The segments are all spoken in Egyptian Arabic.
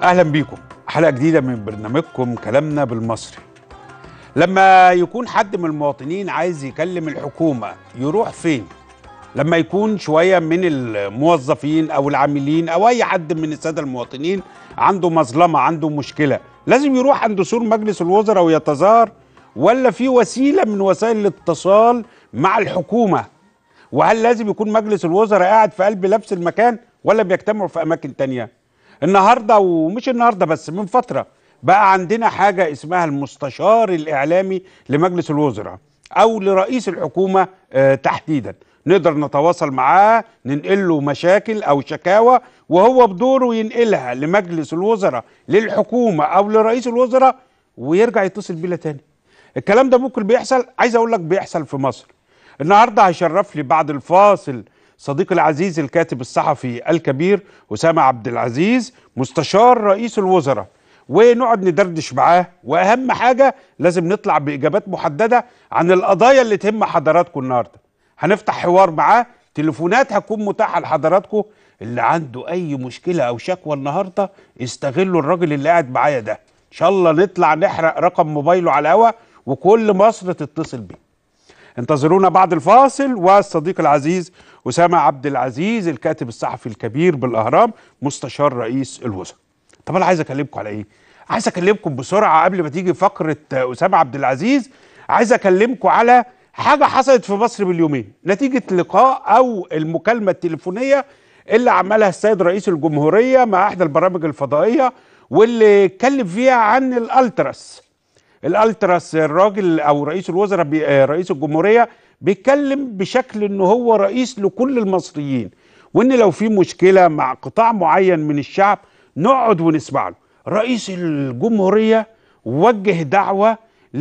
اهلا بيكم حلقه جديده من برنامجكم كلامنا بالمصري لما يكون حد من المواطنين عايز يكلم الحكومه يروح فين لما يكون شويه من الموظفين او العاملين او اي حد من الساده المواطنين عنده مظلمه عنده مشكله لازم يروح عند سور مجلس الوزراء ويتظاهر ولا في وسيله من وسائل الاتصال مع الحكومه وهل لازم يكون مجلس الوزراء قاعد في قلب نفس المكان ولا بيجتمعوا في اماكن تانية النهارده ومش النهارده بس من فتره بقى عندنا حاجه اسمها المستشار الاعلامي لمجلس الوزراء او لرئيس الحكومه آه تحديدا نقدر نتواصل معاه ننقل له مشاكل او شكاوى وهو بدوره ينقلها لمجلس الوزراء للحكومه او لرئيس الوزراء ويرجع يتصل بينا تاني الكلام ده ممكن بيحصل عايز اقول لك بيحصل في مصر النهارده هيشرف لي بعد الفاصل صديقي العزيز الكاتب الصحفي الكبير اسامه عبد العزيز مستشار رئيس الوزراء ونقعد ندردش معاه واهم حاجه لازم نطلع باجابات محدده عن القضايا اللي تهم حضراتكم النهارده هنفتح حوار معاه تليفونات هتكون متاحه لحضراتكم اللي عنده اي مشكله او شكوى النهارده استغلوا الراجل اللي قاعد معايا ده ان شاء الله نطلع نحرق رقم موبايله على الهوا وكل مصر تتصل بيه انتظرونا بعد الفاصل والصديق العزيز أسامة عبد العزيز الكاتب الصحفي الكبير بالأهرام مستشار رئيس الوزراء طب أنا عايز أكلمكم على إيه؟ عايز أكلمكم بسرعة قبل ما تيجي فقرة أسامة عبد العزيز عايز أكلمكم على حاجة حصلت في مصر باليومين نتيجة لقاء أو المكالمة التليفونية اللي عملها السيد رئيس الجمهورية مع إحدى البرامج الفضائية واللي اتكلم فيها عن الألتراس الالتراس الراجل او رئيس الوزراء بي رئيس الجمهوريه بيتكلم بشكل ان هو رئيس لكل المصريين وان لو في مشكله مع قطاع معين من الشعب نقعد ونسمع له رئيس الجمهوريه وجه دعوه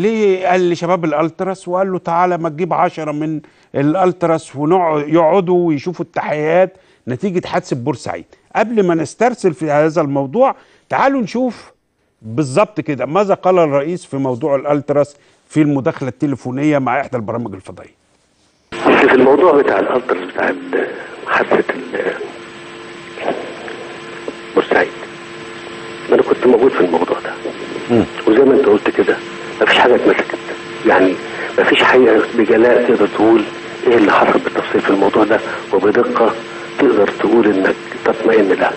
لشباب الالتراس وقال له تعالى ما تجيب عشرة من الالتراس ويقعدوا ويشوفوا التحيات نتيجه حادثه بورسعيد قبل ما نسترسل في هذا الموضوع تعالوا نشوف بالظبط كده ماذا قال الرئيس في موضوع الالتراس في المداخله التليفونيه مع احدى البرامج الفضائيه في الموضوع بتاع الالتراس بتاع حادثه بورسعيد انا كنت موجود في الموضوع ده م. وزي ما انت قلت كده مفيش حاجه اتمسكت يعني مفيش حقيقه بجلاء تقدر تقول ايه اللي حصل بالتفصيل في الموضوع ده وبدقه تقدر تقول انك تطمئن لها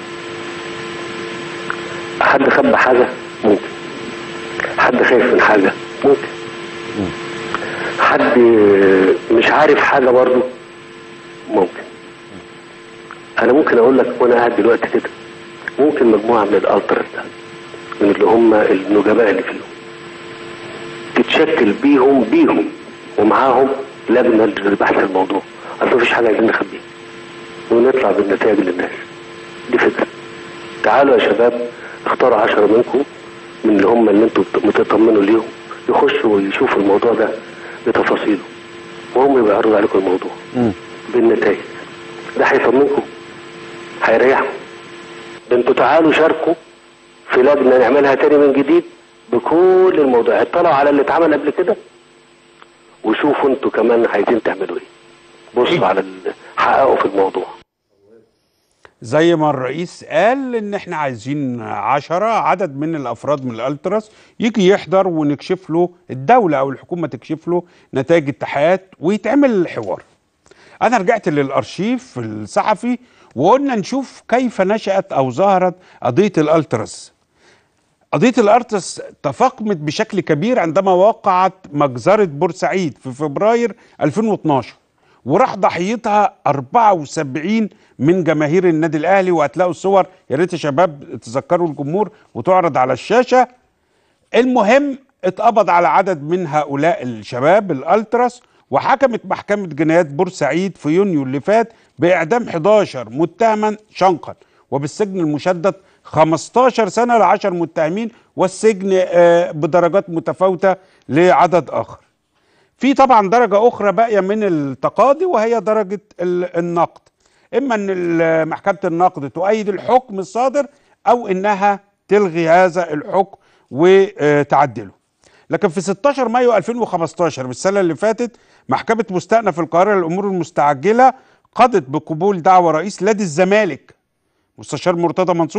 حد خبى حاجة ممكن حد خايف من حاجة ممكن حد مش عارف حاجة برضه ممكن انا ممكن اقول لك وانا قاعد دلوقتي كده ممكن مجموعة من الالترس ده من اللي هم النجباء اللي فيهم تتشكل بيهم بيهم ومعاهم لجنة لبحث الموضوع اصل مفيش حاجة عايزين نخبيها ونطلع بالنتائج للناس دي فكرة تعالوا يا شباب اختاروا عشرة منكم من اللي هم اللي انتوا متطمنوا ليهم يخشوا ويشوفوا الموضوع ده بتفاصيله وهم يبقى يعرضوا عليكم الموضوع م. بالنتائج ده هيطمنكم هيريحكم ده انتوا تعالوا شاركوا في لجنه نعملها تاني من جديد بكل الموضوع اطلعوا على اللي اتعمل قبل كده وشوفوا انتوا كمان عايزين تعملوا ايه بصوا على اللي حققوا في الموضوع زي ما الرئيس قال ان احنا عايزين عشرة عدد من الافراد من الالتراس يجي يحضر ونكشف له الدولة او الحكومة تكشف له نتائج التحقيقات ويتعمل الحوار انا رجعت للارشيف الصحفي وقلنا نشوف كيف نشأت او ظهرت قضية الالتراس قضية الالتراس تفاقمت بشكل كبير عندما وقعت مجزرة بورسعيد في فبراير 2012 وراح ضحيتها 74 من جماهير النادي الاهلي وهتلاقوا الصور يا ريت يا شباب تذكروا الجمهور وتعرض على الشاشه المهم اتقبض على عدد من هؤلاء الشباب الالتراس وحكمت محكمه جنايات بورسعيد في يونيو اللي فات باعدام 11 متهما شنقا وبالسجن المشدد 15 سنه ل 10 متهمين والسجن بدرجات متفاوته لعدد اخر في طبعا درجة أخرى باقية من التقاضي وهي درجة النقد إما أن محكمة النقد تؤيد الحكم الصادر أو أنها تلغي هذا الحكم وتعدله لكن في 16 مايو 2015 بالسنة اللي فاتت محكمة مستأنف القاهرة للأمور المستعجلة قضت بقبول دعوى رئيس نادي الزمالك مستشار مرتضى منصور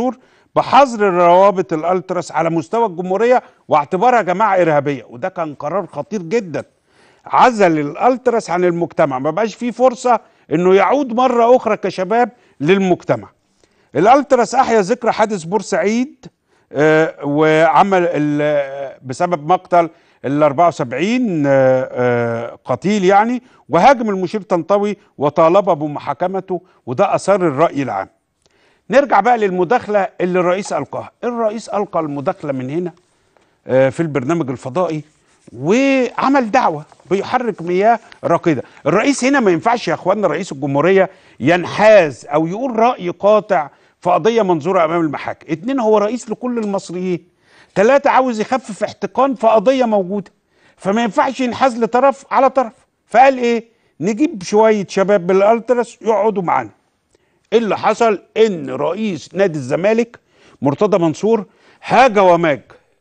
بحظر الروابط الالتراس على مستوى الجمهوريه واعتبارها جماعه ارهابيه وده كان قرار خطير جدا عزل الالتراس عن المجتمع ما بقاش فيه فرصه انه يعود مره اخرى كشباب للمجتمع الالتراس احيا ذكرى حادث بورسعيد آه، وعمل ال- بسبب مقتل ال 74 آه، آه، قتيل يعني وهاجم المشير طنطاوي وطالب بمحاكمته وده اثار الراي العام نرجع بقى للمداخله اللي الرئيس القاها الرئيس القى المداخله من هنا آه، في البرنامج الفضائي وعمل دعوه بيحرك مياه راكده الرئيس هنا ما ينفعش يا اخوانا رئيس الجمهوريه ينحاز او يقول راي قاطع في قضيه منظوره امام المحاكم اتنين هو رئيس لكل المصريين ثلاثة عاوز يخفف احتقان في قضية موجودة فما ينفعش ينحاز لطرف على طرف فقال ايه نجيب شوية شباب من الالتراس يقعدوا معانا اللي حصل ان رئيس نادي الزمالك مرتضى منصور هاج وماج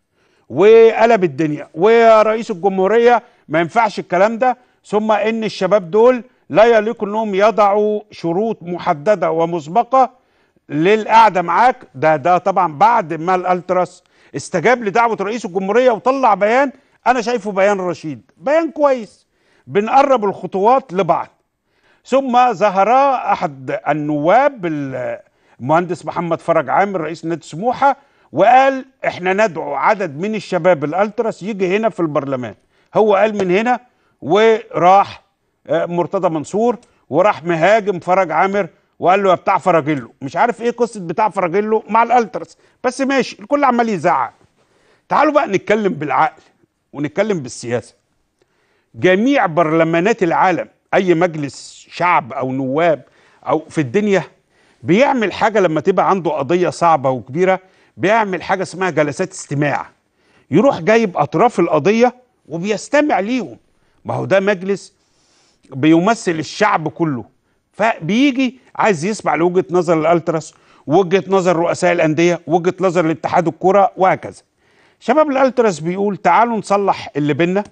وقلب الدنيا ورئيس الجمهوريه ما ينفعش الكلام ده ثم ان الشباب دول لا يليق انهم يضعوا شروط محدده ومسبقه للقعده معاك ده ده طبعا بعد ما الالتراس استجاب لدعوه رئيس الجمهوريه وطلع بيان انا شايفه بيان رشيد بيان كويس بنقرب الخطوات لبعض ثم ظهر احد النواب المهندس محمد فرج عامر رئيس نادي سموحه وقال احنا ندعو عدد من الشباب الالتراس يجي هنا في البرلمان هو قال من هنا وراح آه، مرتضى منصور وراح مهاجم فرج عامر وقال له يا بتاع فرجيلو مش عارف ايه قصه بتاع فرجيلو مع الالتراس بس ماشي الكل عمال يزعق تعالوا بقى نتكلم بالعقل ونتكلم بالسياسه جميع برلمانات العالم اي مجلس شعب او نواب او في الدنيا بيعمل حاجه لما تبقى عنده قضيه صعبه وكبيره بيعمل حاجه اسمها جلسات استماع يروح جايب اطراف القضيه وبيستمع ليهم ما هو ده مجلس بيمثل الشعب كله فبيجي عايز يسمع لوجهه نظر الالتراس وجهه نظر رؤساء الانديه وجهه نظر الاتحاد الكره وهكذا شباب الالتراس بيقول تعالوا نصلح اللي بينا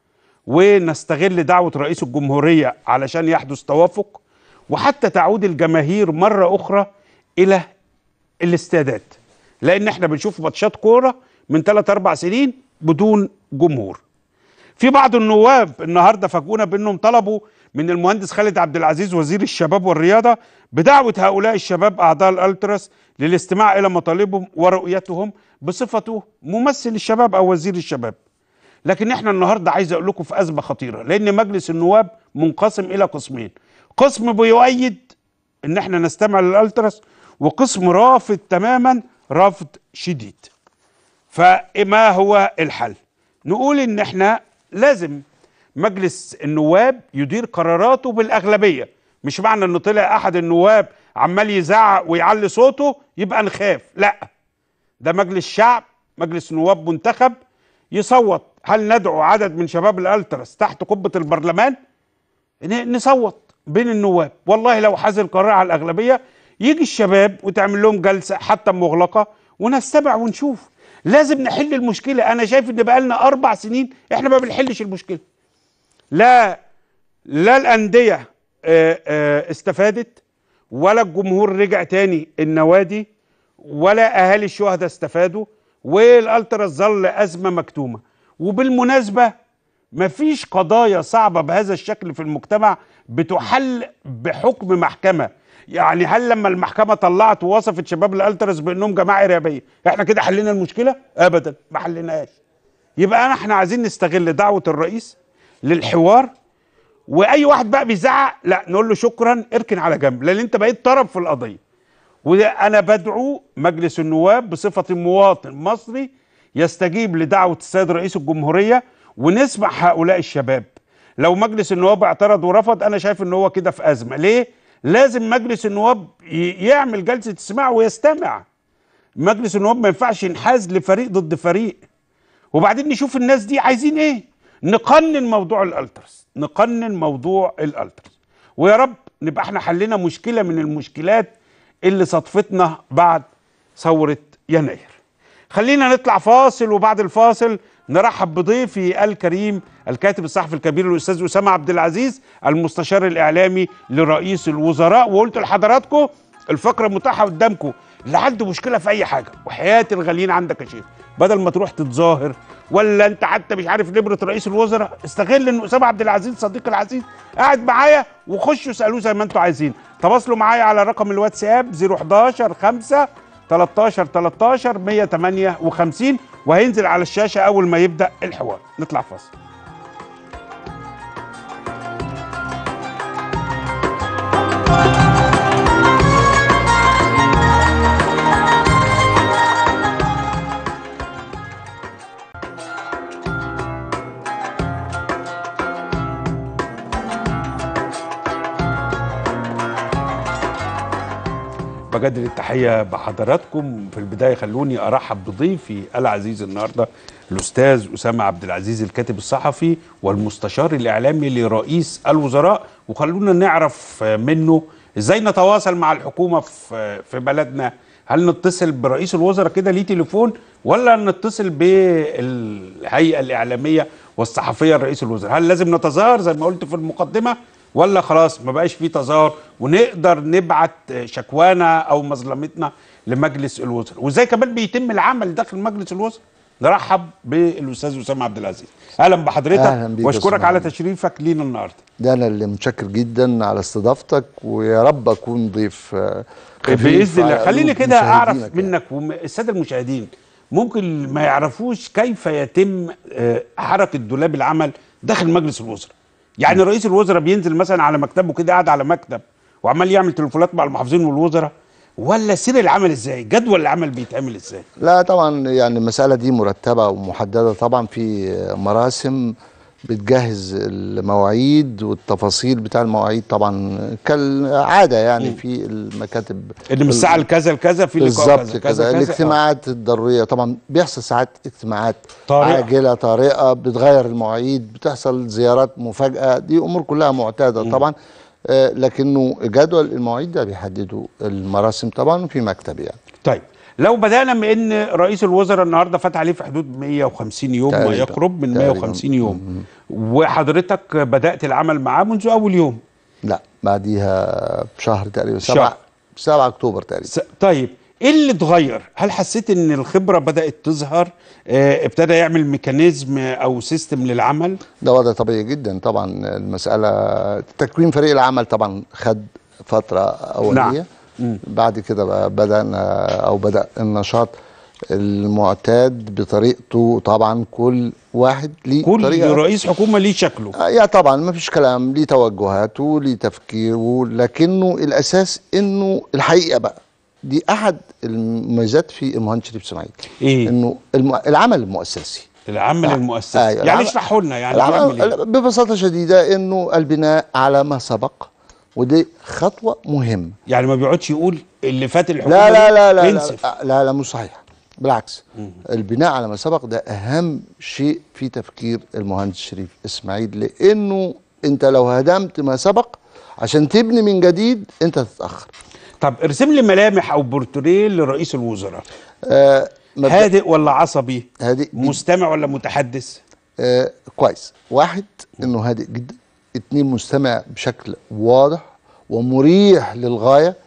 ونستغل دعوة رئيس الجمهورية علشان يحدث توافق وحتى تعود الجماهير مرة أخرى إلى الاستادات لأن احنا بنشوف ماتشات كورة من 3 أربع سنين بدون جمهور في بعض النواب النهارده فاجئونا بانهم طلبوا من المهندس خالد عبد العزيز وزير الشباب والرياضه بدعوه هؤلاء الشباب اعضاء الالتراس للاستماع الى مطالبهم ورؤيتهم بصفته ممثل الشباب او وزير الشباب. لكن احنا النهارده عايز اقول لكم في ازمه خطيره لان مجلس النواب منقسم الى قسمين. قسم بيؤيد ان احنا نستمع للالتراس وقسم رافض تماما رفض شديد. فما هو الحل؟ نقول ان احنا لازم مجلس النواب يدير قراراته بالاغلبيه مش معنى ان طلع احد النواب عمال يزعق ويعلي صوته يبقى نخاف لا ده مجلس شعب مجلس نواب منتخب يصوت هل ندعو عدد من شباب الالتراس تحت قبه البرلمان ن- نصوت بين النواب والله لو حاز القرار على الاغلبيه يجي الشباب وتعمل لهم جلسه حتى مغلقه ونستمع ونشوف لازم نحل المشكله انا شايف ان بقالنا اربع سنين احنا ما بنحلش المشكله لا لا الانديه آه، آه، استفادت ولا الجمهور رجع تاني النوادي ولا اهالي الشهداء استفادوا والالتراس ظل ازمه مكتومه وبالمناسبه مفيش قضايا صعبه بهذا الشكل في المجتمع بتحل بحكم محكمه يعني هل لما المحكمه طلعت ووصفت شباب الالتراس بانهم جماعه ارهابيه احنا كده حلينا المشكله ابدا ما حليناهاش يبقى أنا احنا عايزين نستغل دعوه الرئيس للحوار واي واحد بقى بيزعق لا نقول له شكرا اركن على جنب لان انت بقيت طرف في القضيه وانا بدعو مجلس النواب بصفه مواطن مصري يستجيب لدعوه السيد رئيس الجمهوريه ونسمع هؤلاء الشباب لو مجلس النواب اعترض ورفض انا شايف ان هو كده في ازمه ليه لازم مجلس النواب ي- يعمل جلسه استماع ويستمع مجلس النواب ما ينفعش ينحاز لفريق ضد فريق وبعدين نشوف الناس دي عايزين ايه نقنن موضوع الالترس نقنن موضوع الالترس ويا رب نبقى احنا حلينا مشكله من المشكلات اللي صدفتنا بعد ثوره يناير خلينا نطلع فاصل وبعد الفاصل نرحب بضيفي الكريم الكاتب الصحفي الكبير الاستاذ اسامه عبد العزيز المستشار الاعلامي لرئيس الوزراء وقلت لحضراتكم الفقره متاحه قدامكم اللي عنده مشكله في اي حاجه وحياه الغاليين عندك يا شيخ بدل ما تروح تتظاهر ولا انت حتى مش عارف نبره رئيس الوزراء استغل ان اسامه عبد العزيز صديقي العزيز قاعد معايا وخشوا اسالوه زي ما انتوا عايزين تواصلوا معايا على رقم الواتساب 011 5 13 13 158 وهينزل على الشاشه اول ما يبدا الحوار نطلع فاصل بجدد التحيه بحضراتكم في البدايه خلوني ارحب بضيفي العزيز النهارده الاستاذ اسامه عبد العزيز الكاتب الصحفي والمستشار الاعلامي لرئيس الوزراء وخلونا نعرف منه ازاي نتواصل مع الحكومه في في بلدنا هل نتصل برئيس الوزراء كده ليه تليفون ولا نتصل بالهيئه الاعلاميه والصحفيه لرئيس الوزراء هل لازم نتظاهر زي ما قلت في المقدمه ولا خلاص ما بقاش فيه تظاهر ونقدر نبعت شكوانا او مظلمتنا لمجلس الوزراء وازاي كمان بيتم العمل داخل مجلس الوزراء نرحب بالاستاذ اسامه عبد العزيز اهلا بحضرتك أهلاً بيك يا واشكرك أستاذ على محمد. تشريفك لينا النهارده ده انا اللي متشكر جدا على استضافتك ويا رب اكون ضيف آه، خفيف باذن الله على خليني قلوب كده اعرف مشاهدينك يعني. منك والساده المشاهدين ممكن ما يعرفوش كيف يتم آه، حركه دولاب العمل داخل مجلس الوزراء يعني رئيس الوزراء بينزل مثلا على مكتبه كده قاعد على مكتب وعمال يعمل تليفونات مع المحافظين والوزراء ولا سير العمل ازاي جدول العمل بيتعمل ازاي لا طبعا يعني المساله دي مرتبه ومحدده طبعا في مراسم بتجهز المواعيد والتفاصيل بتاع المواعيد طبعا كالعاده يعني في المكاتب ان من الساعه لكذا لكذا في لقاء بالظبط كذا كده كذا كذا الاجتماعات الضروريه طبعا بيحصل ساعات اجتماعات طارئة. عاجله طارئه بتغير المواعيد بتحصل زيارات مفاجاه دي امور كلها معتاده طبعا آه لكنه جدول المواعيد ده بيحدده المراسم طبعا في مكتب يعني طيب لو بدانا من ان رئيس الوزراء النهارده فات عليه في حدود 150 يوم ما تقريباً. يقرب من تقريباً. 150 يوم وحضرتك بدات العمل معاه منذ اول يوم لا بعديها بشهر تقريبا شهر. 7 7 اكتوبر تقريبا س- طيب ايه اللي اتغير؟ هل حسيت ان الخبره بدات تظهر؟ آه ابتدى يعمل ميكانيزم او سيستم للعمل؟ ده وضع طبيعي جدا طبعا المسألة تكوين فريق العمل طبعا خد فترة أولية نعم. بعد كده بقى بدأنا أو بدأ النشاط المعتاد بطريقته طبعا كل واحد ليه كل طريقة رئيس حكومه ليه شكله آه، يعني طبعا ما فيش كلام ليه توجهاته ليه تفكيره لكنه الأساس إنه الحقيقة بقى دي أحد المميزات في المهندس شريف اسماعيل ايه؟ إنه الم... العمل المؤسسي العمل آه، المؤسسي أيوة، يعني العمل- اشرحوا لنا يعني بيعمل ايه؟ العمل ببساطة شديدة انه البناء على ما سبق ودي خطوة مهمة يعني ما بيقعدش يقول اللي فات الحكومه لا لا دي لا لا انسف لا, لا, لا مش صحيح بالعكس البناء على ما سبق ده أهم شيء في تفكير المهندس شريف إسماعيل لأنه أنت لو هدمت ما سبق عشان تبني من جديد أنت تتأخر طب ارسم لي ملامح او بورتريه لرئيس الوزراء آه مبدأ- هادئ ولا عصبي؟ هادئ مستمع ولا متحدث؟ آه كويس واحد انه هادئ جدا اتنين مستمع بشكل واضح ومريح للغايه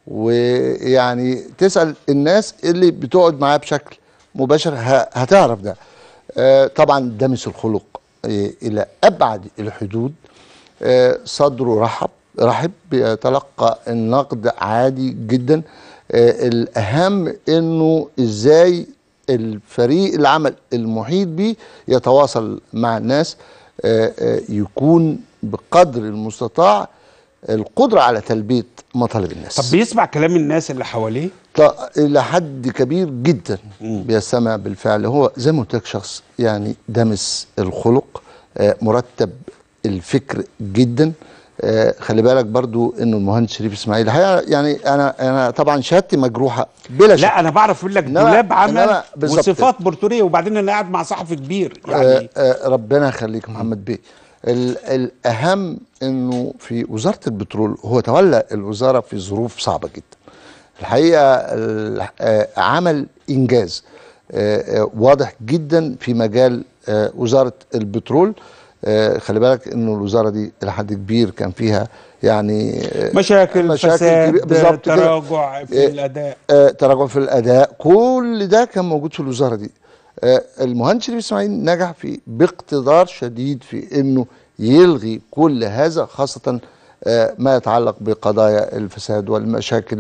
ويعني تسال الناس اللي بتقعد معاه بشكل مباشر ه- هتعرف ده آه طبعا دمس الخلق آه الى ابعد الحدود آه صدره رحب رحب بيتلقى النقد عادي جدا آه الاهم انه ازاي الفريق العمل المحيط بيه يتواصل مع الناس آه، آه، يكون بقدر المستطاع القدرة على تلبية مطالب الناس طب بيسمع كلام الناس اللي حواليه؟ ط- إلى حد كبير جدا بيستمع بالفعل هو زي ما قلت لك شخص يعني دمس الخلق آه، مرتب الفكر جدا آه، خلي بالك برضو انه المهندس شريف اسماعيل الحقيقة يعني انا انا طبعا شهادتي مجروحه بلا شك لا انا بعرف اقول لك إنما- دولاب عمل إنما بالظبط. وصفات بورتوريه وبعدين انا قاعد مع صحفي كبير آه يعني آه ربنا يخليك محمد بيه ال- الاهم انه في وزاره البترول هو تولى الوزاره في ظروف صعبه جدا الحقيقه ال- آه، عمل انجاز آه، آه، واضح جدا في مجال آه، وزاره البترول آه، خلي بالك انه الوزاره دي الى حد كبير كان فيها يعني آه، مشاكل, مشاكل فساد كبيرة- بالظبط كده. تراجع في إيه. الاداء آه، تراجع في الاداء كل ده كان موجود في الوزاره دي آه، المهندس شريف اسماعيل نجح في باقتدار شديد في انه يلغي كل هذا خاصه آه، ما يتعلق بقضايا الفساد والمشاكل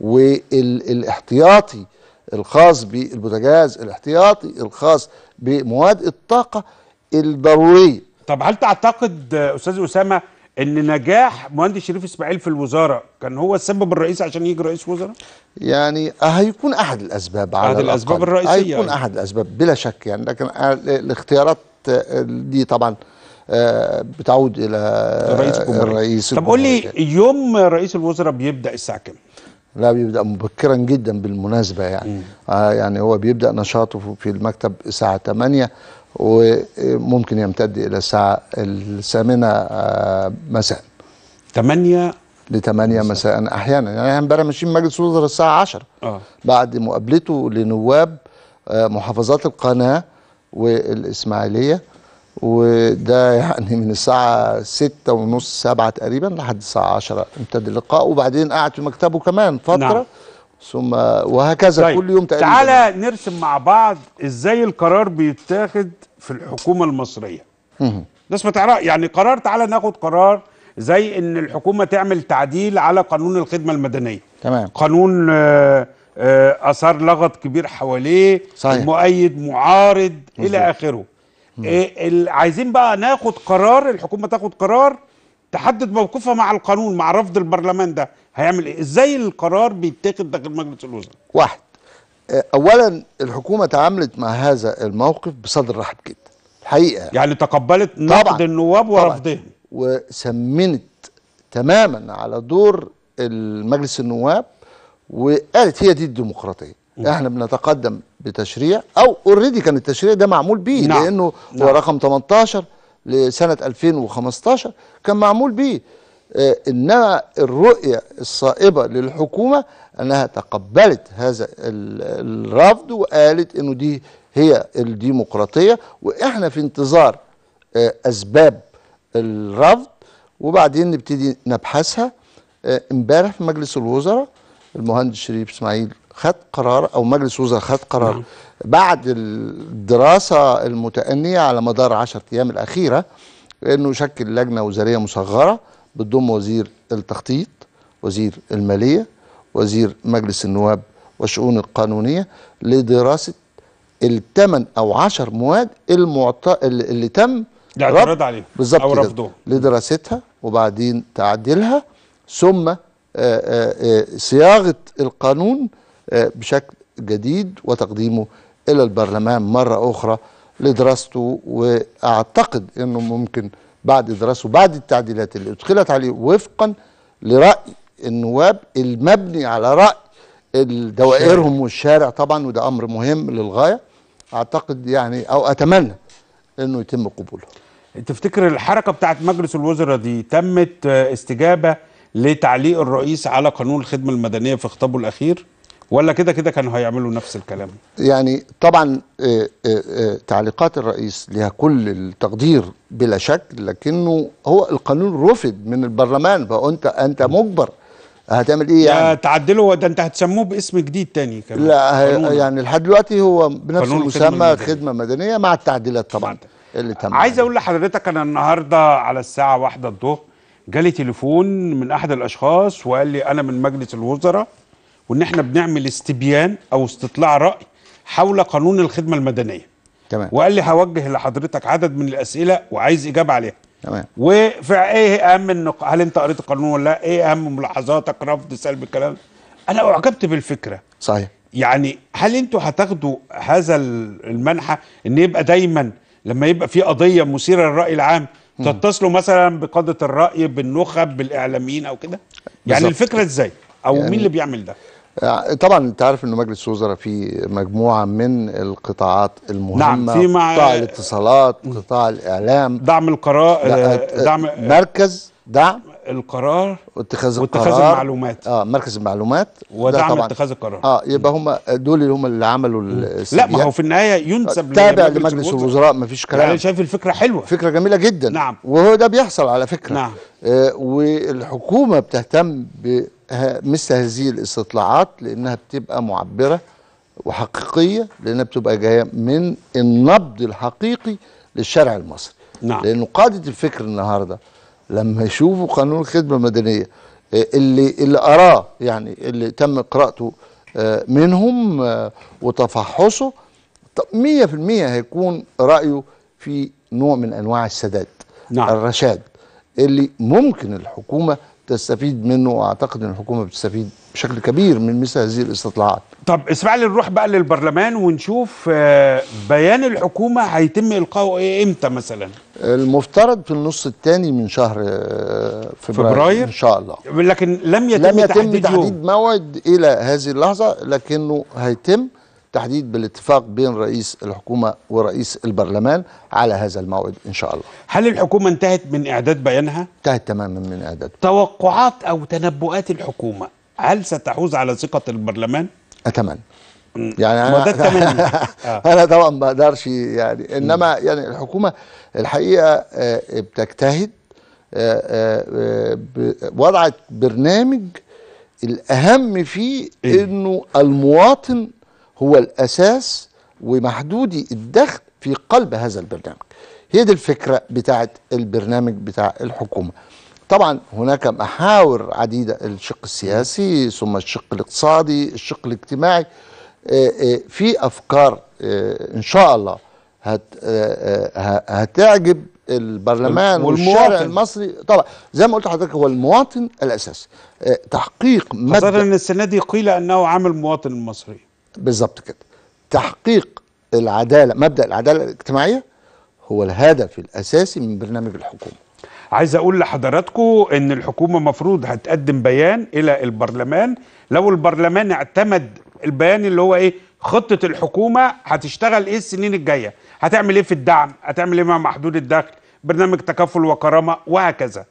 والاحتياطي الخاص بالبوتاجاز الاحتياطي الخاص بمواد الطاقه الضروريه طب هل تعتقد آه، استاذ اسامه ان نجاح مهندس شريف اسماعيل في الوزاره كان هو السبب الرئيسي عشان يجي رئيس وزراء؟ يعني هيكون احد الاسباب على أحد الأسباب الأقل. الرئيسية هيكون يعني. احد الاسباب بلا شك يعني لكن الاختيارات دي طبعا آه، بتعود الى رئيس الجمهوريه الرئيس طب قول لي الجمهورية. يوم رئيس الوزراء بيبدا الساعه كام؟ لا بيبدا مبكرا جدا بالمناسبه يعني آه يعني هو بيبدا نشاطه في المكتب الساعه 8 وممكن يمتد الى الساعه الثامنه آه مساء 8 ل 8 مساء احيانا يعني إحنا امبارح ماشيين مجلس الوزراء الساعه 10 اه بعد مقابلته لنواب آه، محافظات القناة والإسماعيلية وده يعني من الساعة ستة ونص سبعة تقريبا لحد الساعة عشرة امتد اللقاء وبعدين قعد في مكتبه كمان فترة نعم. ثم وهكذا طيب كل يوم تقريبا تعالى نرسم مع بعض ازاي القرار بيتاخد في الحكومه المصريه مهم. ناس ما تعرف يعني قرار تعالى ناخد قرار زي ان الحكومه تعمل تعديل على قانون الخدمه المدنيه تمام قانون آه، آه، اثار لغط كبير حواليه صحيح. مؤيد معارض الى اخره إيه ال- عايزين بقى ناخد قرار الحكومه تاخد قرار تحدد موقفها مع القانون مع رفض البرلمان ده هيعمل ايه ازاي القرار بيتاخد داخل مجلس الوزراء واحد آه، أولا الحكومة تعاملت مع هذا الموقف بصدر رحب جدا الحقيقة يعني تقبلت طبعاً. نقد النواب طبعاً. ورفضهم وسمنت تماما على دور المجلس النواب وقالت هي دي الديمقراطيه احنا بنتقدم بتشريع او اوريدي كان التشريع ده معمول بيه نعم. لانه هو نعم. رقم 18 لسنه 2015 كان معمول بيه آه انما الرؤيه الصائبه للحكومه انها تقبلت هذا ال- الرفض وقالت انه دي هي الديمقراطيه واحنا في انتظار آه، اسباب الرفض وبعدين نبتدي نبحثها آه، امبارح في مجلس الوزراء المهندس شريف اسماعيل خد قرار او مجلس الوزراء خد قرار نعم. بعد الدراسه المتأنية على مدار 10 ايام الاخيره انه يشكل لجنه وزاريه مصغره بتضم وزير التخطيط وزير الماليه وزير مجلس النواب والشؤون القانونيه لدراسه الثمان او عشر مواد المعط... اللي, اللي تم الاعتراض رفض- عليهم بالظبط او كده. رفضهم لدراستها وبعدين تعديلها ثم آه، آه، آه، صياغه القانون آه، بشكل جديد وتقديمه الى البرلمان مره اخرى لدراسته واعتقد انه ممكن بعد دراسته بعد التعديلات اللي ادخلت عليه وفقا لراي النواب المبني على راي دوائرهم والشارع طبعا وده امر مهم للغايه اعتقد يعني او اتمنى انه يتم قبوله تفتكر الحركه بتاعت مجلس الوزراء دي تمت آه، استجابه لتعليق الرئيس على قانون الخدمه المدنيه في خطابه الاخير ولا كده كده كانوا هيعملوا نفس الكلام يعني طبعا آه، آه، آه، تعليقات الرئيس لها كل التقدير بلا شك لكنه هو القانون رفض من البرلمان فانت انت مجبر هتعمل ايه يا يعني تعدلوا ده انت هتسموه باسم جديد تاني كمان لا هي- قانون. يعني لحد دلوقتي هو بنفس قانون الخدمة المسمى المدنية. خدمه مدنيه مع التعديلات طبعا اللي تم عايز اقول لحضرتك انا النهارده على الساعه واحدة الظهر جالي تليفون من احد الاشخاص وقال لي انا من مجلس الوزراء وان احنا بنعمل استبيان او استطلاع راي حول قانون الخدمه المدنيه تمام وقال لي هوجه لحضرتك عدد من الاسئله وعايز اجابه عليها تمام وفي ايه اهم النق... هل انت قريت القانون ولا لا ايه اهم ملاحظاتك رفض سلب الكلام انا اعجبت بالفكره صحيح يعني هل انتوا هتاخدوا هذا ال- المنحى ان يبقى دايما لما يبقى في قضيه مثيره للراي العام تتصلوا مثلا بقاده الراي بالنخب بالاعلاميين او كده يعني بالظبط. الفكره ازاي او يعني- مين اللي بيعمل ده يعني طبعا انت عارف انه مجلس الوزراء فيه مجموعه من القطاعات المهمه نعم، في مع- قطاع الاتصالات قطاع الاعلام دعم القرار لا، آه، دعم مركز دعم القرار واتخاذ واتخاذ القرار المعلومات. اه مركز المعلومات ده ودعم طبعاً- اتخاذ القرار اه يبقى هم دول اللي هم اللي عملوا لا ما الاستبيان. هو في النهايه ينسب تابع لمجلس الوزراء مفيش يعني كلام شايف الفكره حلوه فكره جميله جدا نعم. وهو ده بيحصل على فكره نعم. آه والحكومه بتهتم بمثل هذه الاستطلاعات لانها بتبقى معبره وحقيقيه لانها بتبقى جايه من النبض الحقيقي للشارع المصري نعم. لانه قاده الفكر النهارده لما يشوفوا قانون الخدمه المدنيه آه، اللي اللي اراه يعني اللي تم قراءته آه، منهم آه، وتفحصه طب 100% هيكون رايه في نوع من انواع السداد نعم. الرشاد اللي ممكن الحكومه تستفيد منه واعتقد ان الحكومه بتستفيد بشكل كبير من مثل هذه الاستطلاعات طب اسمع لي نروح بقى للبرلمان ونشوف آه، بيان الحكومه هيتم القائه ايه امتى مثلا المفترض في النص الثاني من شهر آه، فبراير, فبراير؟ ان شاء الله لكن لم يتم, لم يتم تحديد, تحديد يوم موعد الى هذه اللحظه لكنه هيتم تحديد بالاتفاق بين رئيس الحكومه ورئيس البرلمان على هذا الموعد ان شاء الله هل الحكومه انتهت من اعداد بيانها انتهت تماما من اعداده توقعات او تنبؤات الحكومه هل ستحوز على ثقه البرلمان اتمنى يعني ما ده التمني. آه. انا طبعا ما اقدرش يعني انما يعني الحكومه الحقيقه آه، بتجتهد آه، آه، آه، ب- وضعت برنامج الاهم فيه إيه؟ انه المواطن هو الاساس ومحدودي الدخل في قلب هذا البرنامج هي دي الفكره بتاعت البرنامج بتاع الحكومه طبعا هناك محاور عديده الشق السياسي ثم الشق الاقتصادي الشق الاجتماعي آه، آه، في افكار آه، ان شاء الله هت آه، آه، هتعجب البرلمان والمواطن. والشارع المصري طبعا زي ما قلت لحضرتك هو المواطن الاساس آه، تحقيق خاصه مبدا ان السنه دي قيل انه عام المواطن المصري بالظبط كده تحقيق العداله مبدا العداله الاجتماعيه هو الهدف الاساسي من برنامج الحكومه عايز اقول لحضراتكم ان الحكومه مفروض هتقدم بيان الى البرلمان لو البرلمان اعتمد البيان اللي هو ايه خطه الحكومه هتشتغل ايه السنين الجايه هتعمل ايه في الدعم هتعمل ايه مع محدود الدخل برنامج تكافل وكرامه وهكذا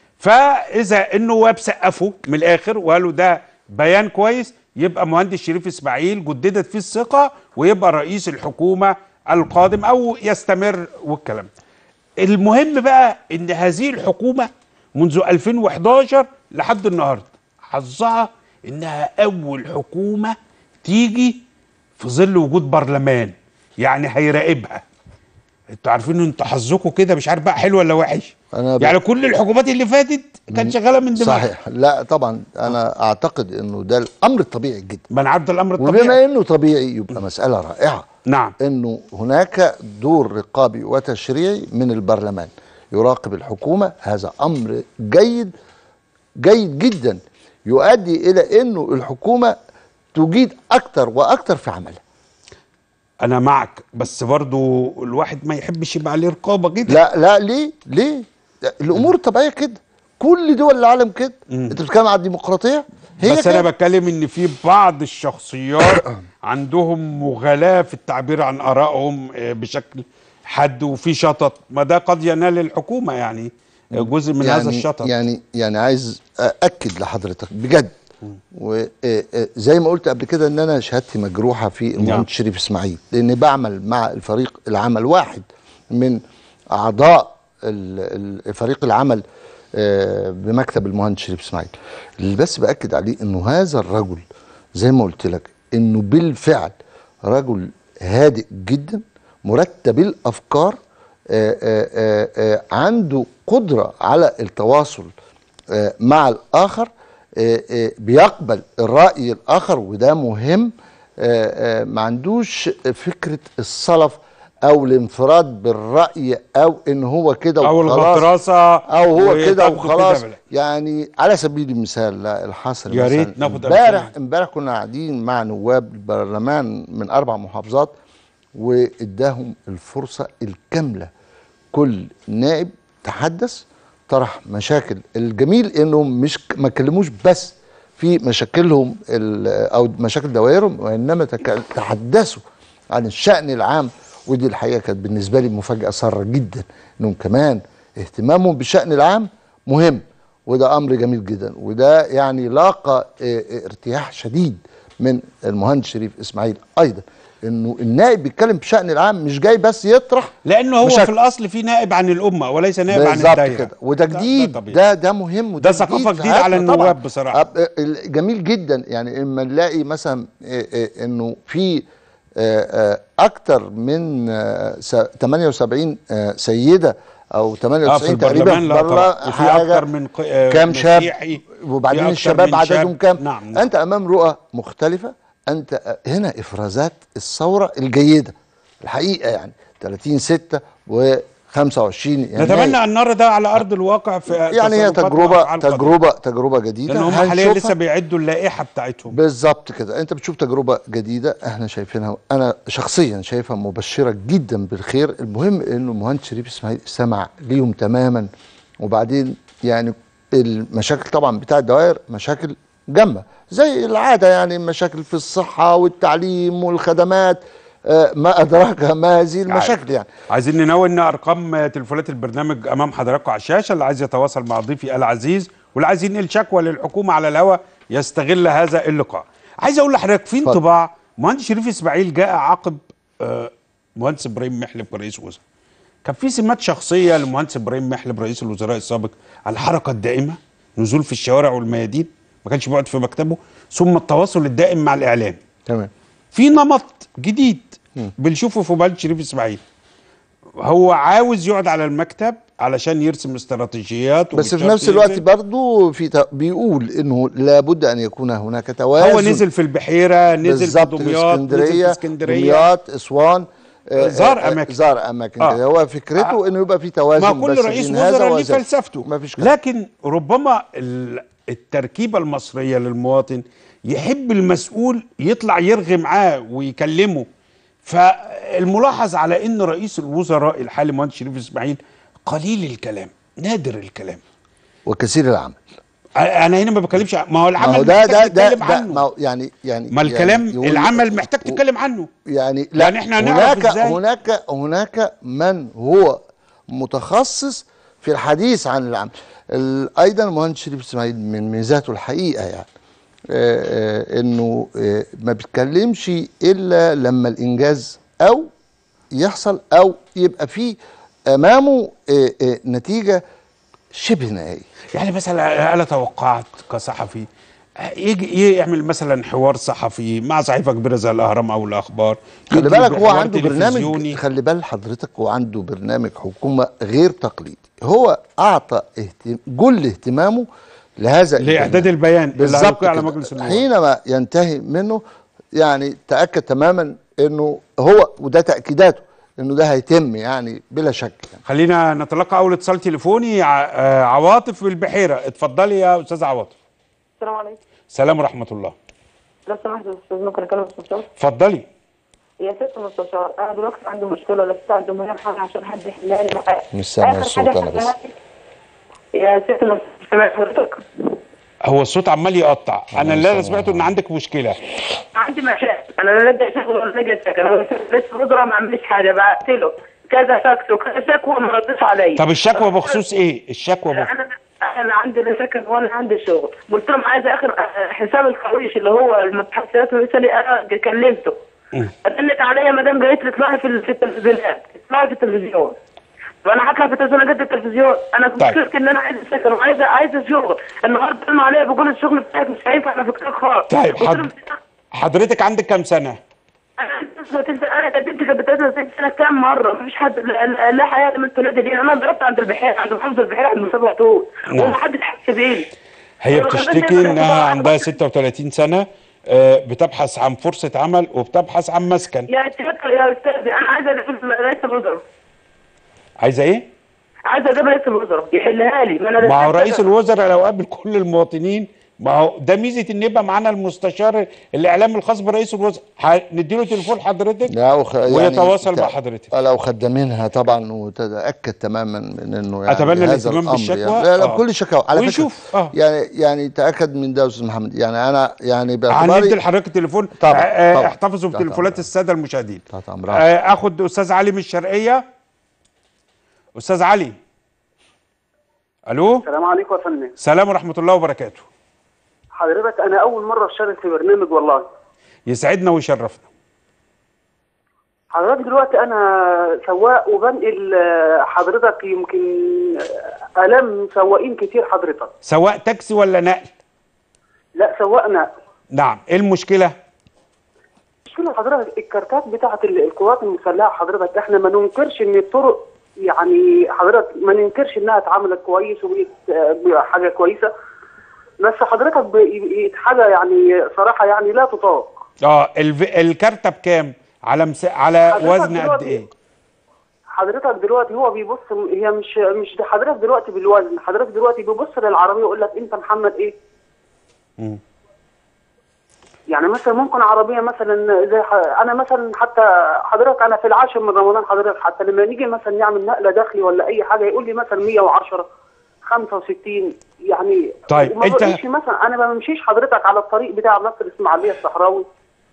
فاذا النواب سقفوا من الاخر وقالوا ده بيان كويس يبقى مهندس شريف اسماعيل جددت فيه الثقه ويبقى رئيس الحكومه القادم او يستمر والكلام ده المهم بقى ان هذه الحكومه منذ 2011 لحد النهارده حظها انها اول حكومه تيجي في ظل وجود برلمان يعني هيراقبها انتوا عارفين ان انتوا حظكم كده مش عارف بقى حلو ولا وحش أنا ب- يعني كل الحكومات اللي فاتت كانت شغاله من دماغها صحيح لا طبعا انا اعتقد انه ده الامر الطبيعي جدا من عبد الامر وبما الطبيعي انه طبيعي يبقى مساله رائعه نعم انه هناك دور رقابي وتشريعي من البرلمان يراقب الحكومه هذا امر جيد جيد جدا يؤدي الى انه الحكومه تجيد اكتر واكتر في عملها انا معك بس برضو الواحد ما يحبش يبقى عليه رقابه كده لا لا ليه ليه الامور الطبيعيه كده كل دول العالم كده انت بتتكلم عن الديمقراطيه هي بس كده. انا بتكلم ان في بعض الشخصيات عندهم مغالاه في التعبير عن ارائهم آه، بشكل حد وفي شطط ما ده قد ينال الحكومه يعني آه، جزء من هذا الشطط يعني يعني عايز اكد لحضرتك بجد وزي ما قلت قبل كده ان انا شهادتي مجروحه في نعم. المهندس شريف اسماعيل لاني بعمل مع الفريق العمل واحد من اعضاء ال- ال- فريق العمل آه، بمكتب المهندس شريف اسماعيل اللي بس باكد عليه انه هذا الرجل زي ما قلت لك انه بالفعل رجل هادئ جدا مرتب الافكار آه، آه، آه، آه، عنده قدره على التواصل آه، مع الاخر آه، آه، بيقبل الراي الاخر وده مهم آه، آه، ما عندوش فكره الصلف او الانفراد بالراي او ان هو كده او وخلاص الغطرسه او هو كده وتاخده وخلاص كده. يعني على سبيل المثال لا الحصر يا مثلاً، ريت ناخد امبارح أمثلة. امبارح كنا قاعدين مع نواب البرلمان من اربع محافظات واداهم الفرصه الكامله كل نائب تحدث طرح مشاكل الجميل انهم مش ما اتكلموش بس في مشاكلهم ال- او مشاكل دوائرهم وانما تك- تحدثوا عن الشان العام ودي الحقيقه كانت بالنسبه لي مفاجاه ساره جدا انهم كمان اهتمامهم بالشان العام مهم وده امر جميل جدا وده يعني لاقى اه، اه، ارتياح شديد من المهندس شريف اسماعيل ايضا انه النائب بيتكلم بشان العام مش جاي بس يطرح لانه هو مشاكل. في الاصل في نائب عن الامه وليس نائب عن بالظبط الدايره كده وده ده- جديد ده, طبيعي. ده ده مهم وده ده ثقافة جديد في جديدة على حياتنا طبعاً. النواب بصراحة. أب- ال- جميل جدا يعني اما نلاقي مثلا إيه إيه انه في آه، آه، اكتر من آه، س- 78 آه، سيده او اه في 98 تقريبا البرلمان لا بره طبعا وفي حاجة اكتر من ق- آه، كام شاب مسيحي، في وبعدين أكتر الشباب من عددهم شاب. كام نعم نعم. انت امام رؤى مختلفه انت آه، هنا افرازات الثوره الجيده الحقيقه يعني 30 6 و 25 يناير. نتمنى ان نرى ده على ارض الواقع في يعني هي تصرفات تجربه وأفعال قادمة. تجربه تجربه جديده لان هم حاليا هنشوفها. لسه بيعدوا اللائحه بتاعتهم بالظبط كده انت بتشوف تجربه جديده احنا شايفينها انا شخصيا شايفها مبشره جدا بالخير المهم انه المهندس شريف اسماعيل سمع ليهم تماما وبعدين يعني المشاكل طبعا بتاع الدوائر مشاكل جامه زي العاده يعني مشاكل في الصحه والتعليم والخدمات آه، ما ادراك ما هذه المشاكل يعني عايزين ننوه ان ارقام تليفونات البرنامج امام حضراتكم على الشاشه اللي عايز يتواصل مع ضيفي العزيز واللي عايز ينقل شكوى للحكومه على الهواء يستغل هذا اللقاء عايز اقول لحضرتك في اتفضل. انطباع مهندس شريف اسماعيل جاء عقب آه، مهندس ابراهيم محلب كرئيس وزراء كان في سمات شخصيه للمهندس ابراهيم محلب رئيس الوزراء السابق على الحركه الدائمه نزول في الشوارع والميادين ما كانش بيقعد في مكتبه ثم التواصل الدائم مع الاعلام تمام في نمط جديد بنشوفه في مهندس شريف اسماعيل هو عاوز يقعد على المكتب علشان يرسم استراتيجيات بس في وبالشرط نفس الوقت ينزل. برضه في ت- بيقول انه لابد ان يكون هناك توازن هو نزل في البحيره نزل في بالظبط دمياط نزل في الاسكندريه اسكندريه دمياط اسوان آه، زار آه، أماكن. زار اماكن آه. كده هو فكرته انه يبقى في توازن ما كل بس رئيس بين هذا وزراء ليه وذاك. فلسفته ما فيش كلام لكن ربما ال- التركيبه المصريه للمواطن يحب المسؤول يطلع يرغي معاه ويكلمه فالملاحظ على ان رئيس الوزراء الحالي مهندس شريف اسماعيل قليل الكلام نادر الكلام وكثير العمل انا هنا ما بتكلمش عن- ما هو ما العمل هو ده محتاج ده ده, نتكلم ده عنه ما هو يعني يعني ما الكلام يعني يقول- العمل محتاج تتكلم عنه يعني لا يعني إحنا هنعرف هناك إزاي؟ هناك هناك من هو متخصص في الحديث عن العمل ال- ايضا المهندس شريف اسماعيل من ميزاته الحقيقه يعني آه، آه، انه آه، ما بيتكلمش الا لما الانجاز او يحصل او يبقى في امامه آه، آه، نتيجه شبه نهائيه يعني مثلا انا توقعت كصحفي يجي يعمل مثلا حوار صحفي مع صحيفه كبيره زي الاهرام او الاخبار خلي يجي بالك هو بحوار عنده برنامج تلفزيوني. خلي بال حضرتك هو عنده برنامج حكومه غير تقليدي هو اعطى اهتم... كل اهتمامه لهذا لاعداد البيان اللي بالظبط هيلقيه على كده. مجلس النواب حينما ينتهي منه يعني تاكد تماما انه هو وده تاكيداته انه ده هيتم يعني بلا شك يعني. خلينا نتلقى اول اتصال تليفوني ع- آه، عواطف بالبحيره اتفضلي يا استاذ عواطف السلام عليكم سلام ورحمه الله لو سمحت يا استاذ ممكن اكلم المستشار اتفضلي يا ست المستشار انا دلوقتي عندي مشكله لست عندي مليون حاجه عشان حد يحلها لي معايا مش سامع آخر الصوت حاجة أنا بس. حلها لي- يا ست المستشار سامع حضرتك هو الصوت عمال يقطع انا اللي انا سمعته ان عندك مشكله عندي مشاكل انا لا لاقي شغل ولا لاقي سكن انا لسه بقرا ما عملش حاجه بعت له كذا فاكس وكذا شكوى ما ردش عليا طب الشكوى بخصوص ايه الشكوى بخصوص انا انا عندي لا سكن ولا عندي شغل قلت لهم عايزه اخر حساب الخويش اللي هو المتحسنات الرسالي انا كلمته رنت عليا مدام قالت لي اطلعي في في التلفزيونات اطلعي في التلفزيون وانا هطلع في التلفزيون قد التلفزيون انا في طيب. مشكلتي ان انا عايزه سكن وعايزه عايزه شغل النهارده قالوا عليا بقول الشغل بتاعك مش هينفع انا فكرك خالص طيب قلت لهم حض... حضرتك عندك كام سنه انا انا قدمت في 33 سنه كام مره مفيش حد لا- لا لا حياه من الولاد دي انا ضربت عند البحيره عند محافظ البحيره عند مصطفى طول نعم. وما حدش حس بيا هي طب بتشتكي خلينا انها نبقى- عندها 36 سنه آه، بتبحث عن فرصه عمل وبتبحث عن مسكن يا استاذ يا استاذ انا عايزه اجيب رئيس الوزراء عايزه ايه عايزه اجيب رئيس الوزراء يحلها لي ما انا ما هو لسه- رئيس الوزراء لو قابل كل المواطنين ما هو ده ميزه ان يبقى معانا المستشار الاعلامي الخاص برئيس الوزراء ه- نديله تليفون حضرتك لا وخ... ويتواصل تا- مع حضرتك. لو خدامينها طبعا وتتاكد تماما من انه يعني أتمنى هذا الاهتمام الأمر بالشكوى. يعني لا لا آه. بكل شكوى على ويشوف. فكره آه. يعني يعني تاكد من ده يا استاذ محمد يعني انا يعني هندي باعتباري لحضرتك التليفون طبعا، آه، طبعا. احتفظوا تحت بتليفونات أمرك. الساده المشاهدين تحت أمرك. آه، اخد استاذ علي من الشرقيه استاذ علي الو السلام عليكم يا فندم سلام ورحمه الله وبركاته حضرتك انا اول مره اشارك في برنامج والله يسعدنا ويشرفنا حضرتك دلوقتي انا سواق وبنقل آه، حضرتك يمكن آه، الام سواقين كتير حضرتك سواء تاكسي ولا نقل لا سواقنا نعم ايه المشكله مشكلة حضرتك الكارتات بتاعة ال- القوات المسلحة حضرتك احنا ما ننكرش ان الطرق يعني حضرتك ما ننكرش انها اتعملت كويس وبقت آه، حاجة كويسة بس حضرتك بقت حاجة يعني صراحة يعني لا تطاق اه الف... الكارته بكام على مس... على حضرتك وزن قد دلوقتي- ايه حضرتك دلوقتي هو بيبص هي مش مش ده حضرتك دلوقتي بالوزن حضرتك دلوقتي بيبص للعربية يقول لك انت محمد ايه مم. يعني مثلا ممكن عربيه مثلا زي ح- انا مثلا حتى حضرتك انا في العاشر من رمضان حضرتك حتى لما نيجي مثلا نعمل نقله داخلي ولا اي حاجه يقول لي مثلا 110 65 يعني طيب، وما أنت- بقولش مثلا انا ما بمشيش حضرتك على الطريق بتاع مصر الاسماعيليه الصحراوي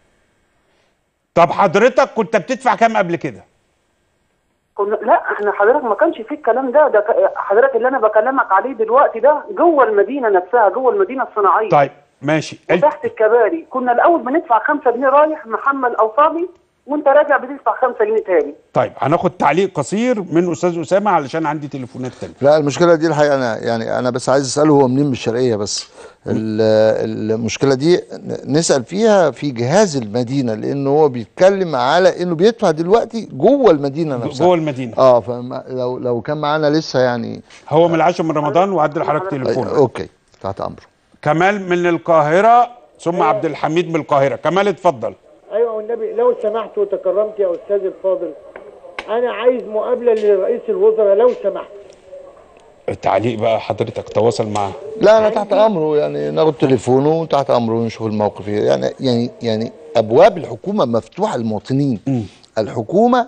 طب حضرتك كنت بتدفع كام قبل كده كنا لا احنا حضرتك ما كانش فيه الكلام ده ده ك- حضرتك اللي انا بكلمك عليه دلوقتي ده جوه المدينه نفسها جوه المدينه الصناعيه طيب ماشي ال- وتحت الكباري كنا الاول بندفع 5 جنيه رايح محمل او صبي وانت راجع بتدفع 5 جنيه تاني طيب هناخد تعليق قصير من استاذ اسامه علشان عندي تليفونات تانية لا المشكله دي الحقيقه انا يعني انا بس عايز اساله هو منين من الشرقيه بس ال- المشكله دي ن- نسال فيها في جهاز المدينه لان هو بيتكلم على انه بيدفع دلوقتي جوه المدينه نفسها جوه المدينه اه فلو لو كان معانا لسه يعني هو من العاشر من رمضان وعدل حضرتك تليفونه اوكي تحت امره كمال من القاهره ثم عبد الحميد من القاهره كمال اتفضل ايوه والنبي لو سمحت وتكرمت يا استاذ الفاضل انا عايز مقابله لرئيس الوزراء لو سمحت التعليق بقى حضرتك تواصل معاه لا انا تحت امره يعني ناخد تليفونه وتحت امره ونشوف الموقف إيه. يعني يعني يعني ابواب الحكومه مفتوحه للمواطنين الحكومه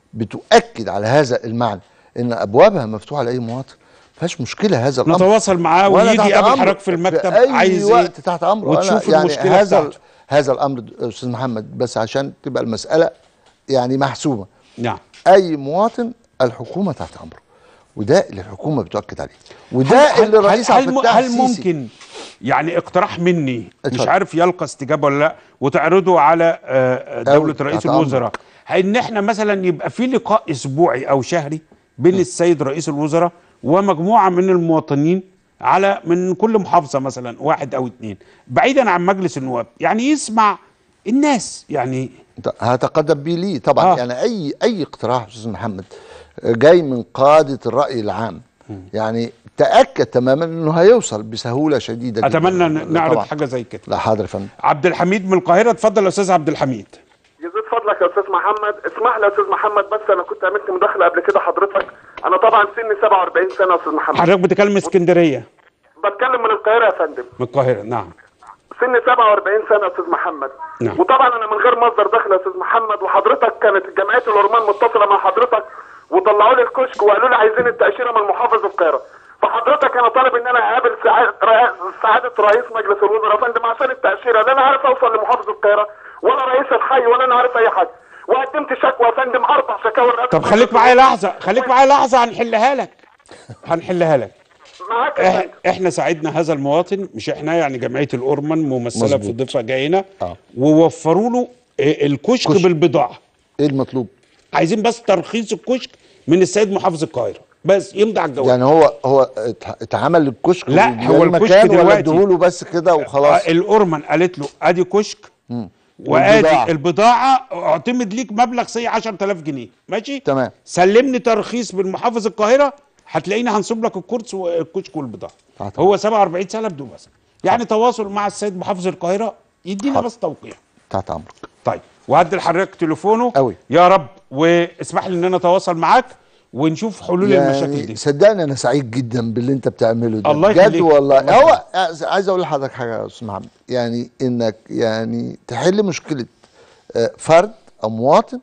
بتؤكد على هذا المعنى ان ابوابها مفتوحه لاي مواطن ما فيهاش مشكله هذا الامر نتواصل معاه وأنا ويجي تحت يقابل أمره حضرتك في المكتب اي عايز ايه وقت تحت امره وتشوف أنا يعني المشكله هذا بتاعته هذا الامر استاذ محمد بس عشان تبقى المساله يعني محسومه نعم اي مواطن الحكومه تحت امره وده اللي الحكومه بتؤكد عليه وده هل- اللي هل- الرئيس هل, عبد هل, الفتاح هل السيسي ممكن يعني اقتراح مني مش اتفضل. عارف يلقى استجابه ولا لا وتعرضه على آه، آه، دوله تحت رئيس أمرك. الوزراء ان احنا مثلا يبقى في لقاء اسبوعي او شهري بين السيد رئيس الوزراء ومجموعه من المواطنين على من كل محافظه مثلا واحد او اتنين بعيدا عن مجلس النواب يعني يسمع الناس يعني هتقدم بيه ليه طبعا آه. آه. يعني اي اي اقتراح استاذ محمد جاي من قاده الراي العام يعني تاكد تماما انه هيوصل بسهوله شديده جدا اتمنى ن- نعرض طبعاً. حاجه زي كده لا حاضر يا فندم عبد الحميد من القاهره اتفضل يا استاذ عبد الحميد يزيد فضلك يا استاذ محمد اسمح لي يا استاذ محمد بس انا كنت عملت مداخله قبل كده حضرتك انا طبعا سني 47 سنه يا استاذ محمد حضرتك بتكلم اسكندريه بتكلم من القاهره يا فندم من القاهره نعم سني 47 سنه يا استاذ محمد نعم. وطبعا انا من غير مصدر دخل يا استاذ محمد وحضرتك كانت جمعيه الهرمان متصله مع حضرتك وطلعوا لي الكشك وقالوا لي عايزين التاشيره من محافظ القاهره فحضرتك انا طالب ان انا اقابل سعاده سعاده رئيس مجلس الوزراء يا فندم عشان التاشيره لا انا عارف اوصل لمحافظ القاهره ولا رئيس الحي ولا انا عارف اي حاجه وقدمت شكوى يا فندم اربع شكاوى لرئاسة طب خليك مجلس معايا الوزراء. لحظه خليك معايا لحظه هنحلها لك هنحلها لك معاك يا إح- فندم احنا ساعدنا هذا المواطن مش احنا يعني جمعيه الاورمان ممثله مظبوط. في ضيفها جاينا آه. ووفروا له إيه الكشك كشك. بالبضاعه ايه المطلوب عايزين بس ترخيص الكشك من السيد محافظ القاهره بس يمضي على الجواب يعني هو هو ات- اتعمل الكشك لا، ويديه هو الكشك المكان ولا دلوقتي. اديهوله بس كده وخلاص آه، الاورمان قالت له ادي كشك والبضاعة. وادي البضاعه اعتمد ليك مبلغ سي 10000 جنيه ماشي تمام. سلمني ترخيص من محافظ القاهره هتلاقيني هنصب لك الكورس والكشك والبضاعه تحت هو 47 سنه بدون بس يعني تواصل مع السيد محافظ القاهره يدينا حاضر. بس توقيع تحت امرك طيب وهدي لحضرتك تليفونه أوي. يا رب واسمح لي ان انا اتواصل معاك ونشوف حلول المشاكل يعني دي صدقني انا سعيد جدا باللي انت بتعمله ده الله بجد يخليك. والله الله هو عايز اقول لحضرتك حاجه يا استاذ محمد يعني انك يعني تحل مشكله آه، فرد او مواطن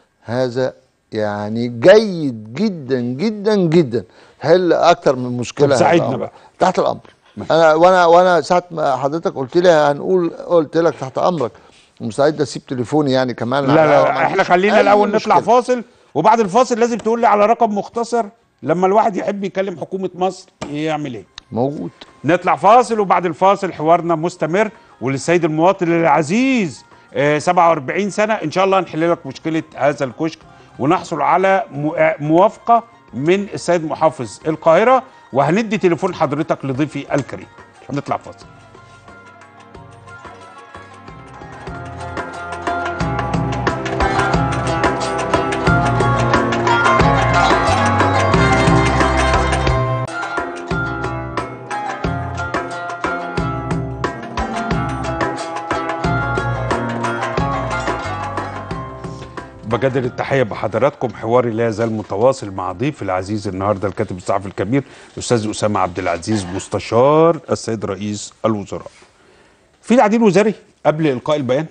هذا يعني جيد جدا جدا جدا حل اكتر من مشكله طب هذا ساعدنا الأمر. بقى. تحت الامر انا وانا وانا ساعه ما حضرتك قلت لي هنقول قلت لك تحت امرك مستعد اسيب تليفوني يعني كمان لا لا, على- لا ما احنا عنديش خلينا أي الاول نطلع مشكلة. فاصل وبعد الفاصل لازم تقول لي على رقم مختصر لما الواحد يحب يكلم حكومه مصر يعمل ايه موجود نطلع فاصل وبعد الفاصل حوارنا مستمر وللسيد المواطن العزيز آه، 47 سنه ان شاء الله نحل لك مشكله هذا الكشك ونحصل على مو- آه، موافقه من السيد محافظ القاهره وهندي تليفون حضرتك لضيفي الكريم نطلع فاصل بجدد التحيه بحضراتكم حواري لا يزال متواصل مع ضيف العزيز النهارده الكاتب الصحفي الكبير الاستاذ اسامه عبد العزيز مستشار السيد رئيس الوزراء. في تعديل وزاري قبل القاء البيان؟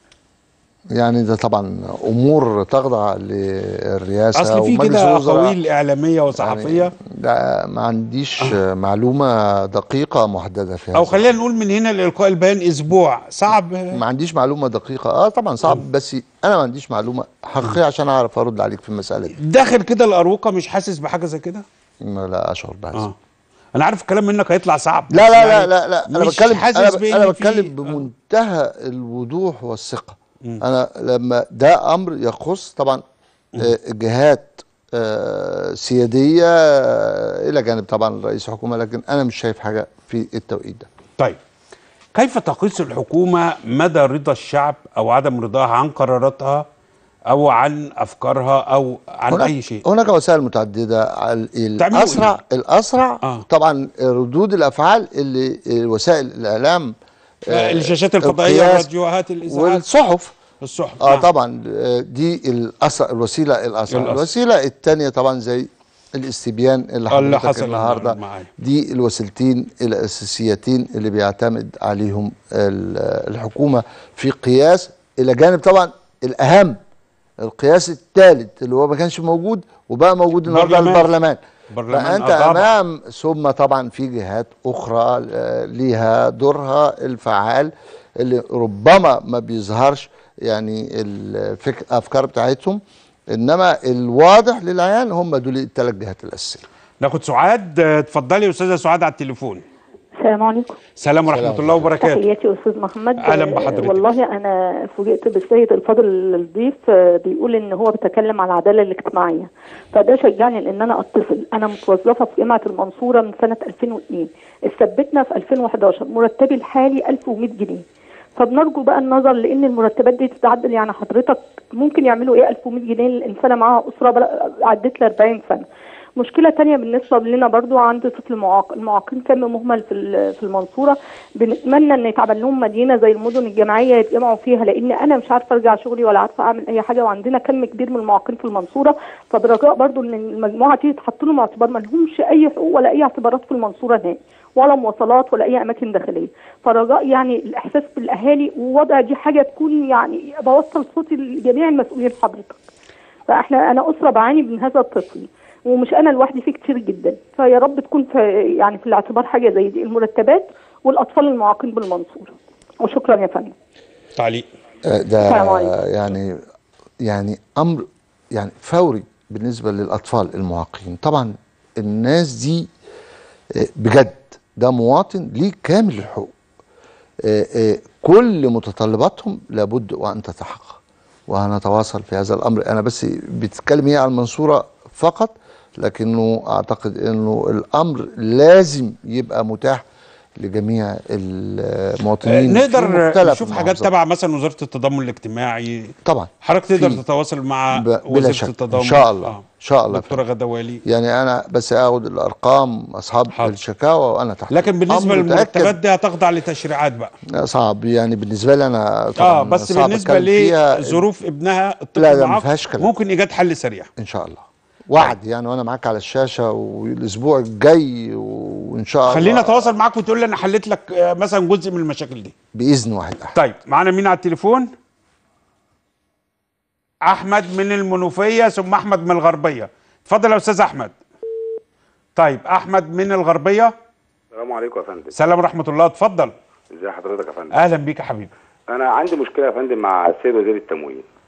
يعني ده طبعا امور تخضع للرئاسه اصل في ومجلس كده الوزراء. اقاويل اعلاميه وصحفيه يعني ده ما عنديش معلومه دقيقه محدده في هذا او خلينا نقول من هنا لالقاء البيان اسبوع صعب ما عنديش معلومه دقيقه اه طبعا صعب بس انا ما عنديش معلومه حقيقيه عشان اعرف ارد عليك في المساله دي داخل كده الاروقه مش حاسس بحاجه زي كده؟ ما لا اشعر بهذا اه انا عارف الكلام منك هيطلع صعب لا بس لا يعني لا لا لا انا مش بتكلم حاسس انا, ب... بإن أنا في- بتكلم بمنتهى الوضوح والثقه انا لما ده امر يخص طبعا آه، جهات آه، سياديه آه، الى جانب طبعا رئيس الحكومه لكن انا مش شايف حاجه في التوقيت ده طيب كيف تقيس الحكومة مدى رضا الشعب أو عدم رضاها عن قراراتها أو عن أفكارها أو عن هناك أي شيء هناك وسائل متعدده على تعملوا الاسرع الاسرع آه. طبعا ردود الافعال اللي وسائل الاعلام آه، الشاشات الفضائية القياس الراديوهات الإذاعات والصحف الصحف اه نعم. طبعا آه، دي الأسرع الوسيله الاسرع الأسرع. الوسيله الثانيه طبعا زي الاستبيان اللي اللي حضرتك حصل النهارده معايا. دي الوسيلتين الاساسيتين اللي بيعتمد عليهم ال- الحكومه في قياس الى جانب طبعا الاهم القياس الثالث اللي هو ما كانش موجود وبقى موجود النهارده برلمان. البرلمان برلمان، فانت آه، طبعاً. امام ثم طبعا في جهات اخرى آه، ليها دورها الفعال اللي ربما ما بيظهرش يعني الفك- الافكار بتاعتهم انما الواضح للعيان هم دول الثلاث جهات الاساسيه ناخد سعاد آه، اتفضلي يا أستاذة سعاد على التليفون السلام عليكم سلام ورحمة سلام الله وبركاته تحياتي استاذ محمد أهلا آه، بحضرتك. والله انا فوجئت بالسيد الفاضل الضيف آه، بيقول ان هو بيتكلم على العداله الاجتماعيه فده شجعني لان انا اتصل انا متوظفه في جامعه المنصوره من سنه 2002 استثبتنا في 2011 مرتبي الحالي 1100 جنيه فبنرجو بقى النظر لان المرتبات دي تتعدل يعني حضرتك ممكن يعملوا ايه 1100 جنيه الانسانه معاها اسره بلا- عدت ل 40 سنه مشكلة تانية بالنسبة لنا برضو عند طفل معاق المعاقين كم مهمل في ال- في المنصورة بنتمنى ان يتعمل لهم مدينة زي المدن الجامعية يتجمعوا فيها لان انا مش عارفة ارجع شغلي ولا عارفة اعمل اي حاجة وعندنا كم كبير من المعاقين في المنصورة فبرجاء برضو ان المجموعة دي تحط لهم اعتبار ما لهمش اي حقوق ولا اي اعتبارات في المنصورة نهائي ولا مواصلات ولا اي اماكن داخليه فرجاء يعني الاحساس بالاهالي ووضع دي حاجه تكون يعني بوصل صوتي لجميع المسؤولين حضرتك فاحنا انا اسره بعاني من هذا الطفل ومش انا لوحدي فيه كتير جدا فيا رب تكون في يعني في الاعتبار حاجه زي دي المرتبات والاطفال المعاقين بالمنصوره وشكرا يا فندم تعليق آه، ده السلام عليكم. يعني يعني امر يعني فوري بالنسبه للاطفال المعاقين طبعا الناس دي آه، بجد ده مواطن ليه كامل الحقوق آه، آه، كل متطلباتهم لابد وان تتحقق وهنتواصل في هذا الامر انا بس بتتكلم هي عن المنصوره فقط لكنه اعتقد انه الامر لازم يبقى متاح لجميع المواطنين في نقدر مختلف نشوف حاجات المحافظات. تبع مثلا وزارة التضامن الاجتماعي طبعا حضرتك تقدر في- تتواصل مع ب- بلا وزيرة شك. التضامن إن شاء الله. آه. إن شاء الله. دكتورة غدا والي يعني انا بس اخد الارقام اصحاب حاضر. الشكاوى وانا تحت لكن بالنسبة أمر للمرتبات متأكد دي هتخضع لتشريعات بقى صعب يعني بالنسبه لي انا طبعا اه بس صعب بالنسبة أتكلم فيها. لظروف ابنها الطفل لا، لا، ما المعاق فيهاش كلام. ممكن ايجاد حل سريع ان شاء الله وعد يعني وانا معاك على الشاشه والاسبوع الجاي وان شاء الله خلينا اتواصل معاك وتقول لي انا حليت لك آه، مثلا جزء من المشاكل دي باذن واحد احد طيب معانا مين على التليفون احمد من المنوفيه ثم احمد من الغربيه اتفضل يا استاذ احمد طيب احمد من الغربيه السلام عليكم يا فندم سلام ورحمه الله اتفضل ازي حضرتك يا فندم اهلا بيك يا حبيبي انا عندي مشكله يا فندم مع السيد وزير التموين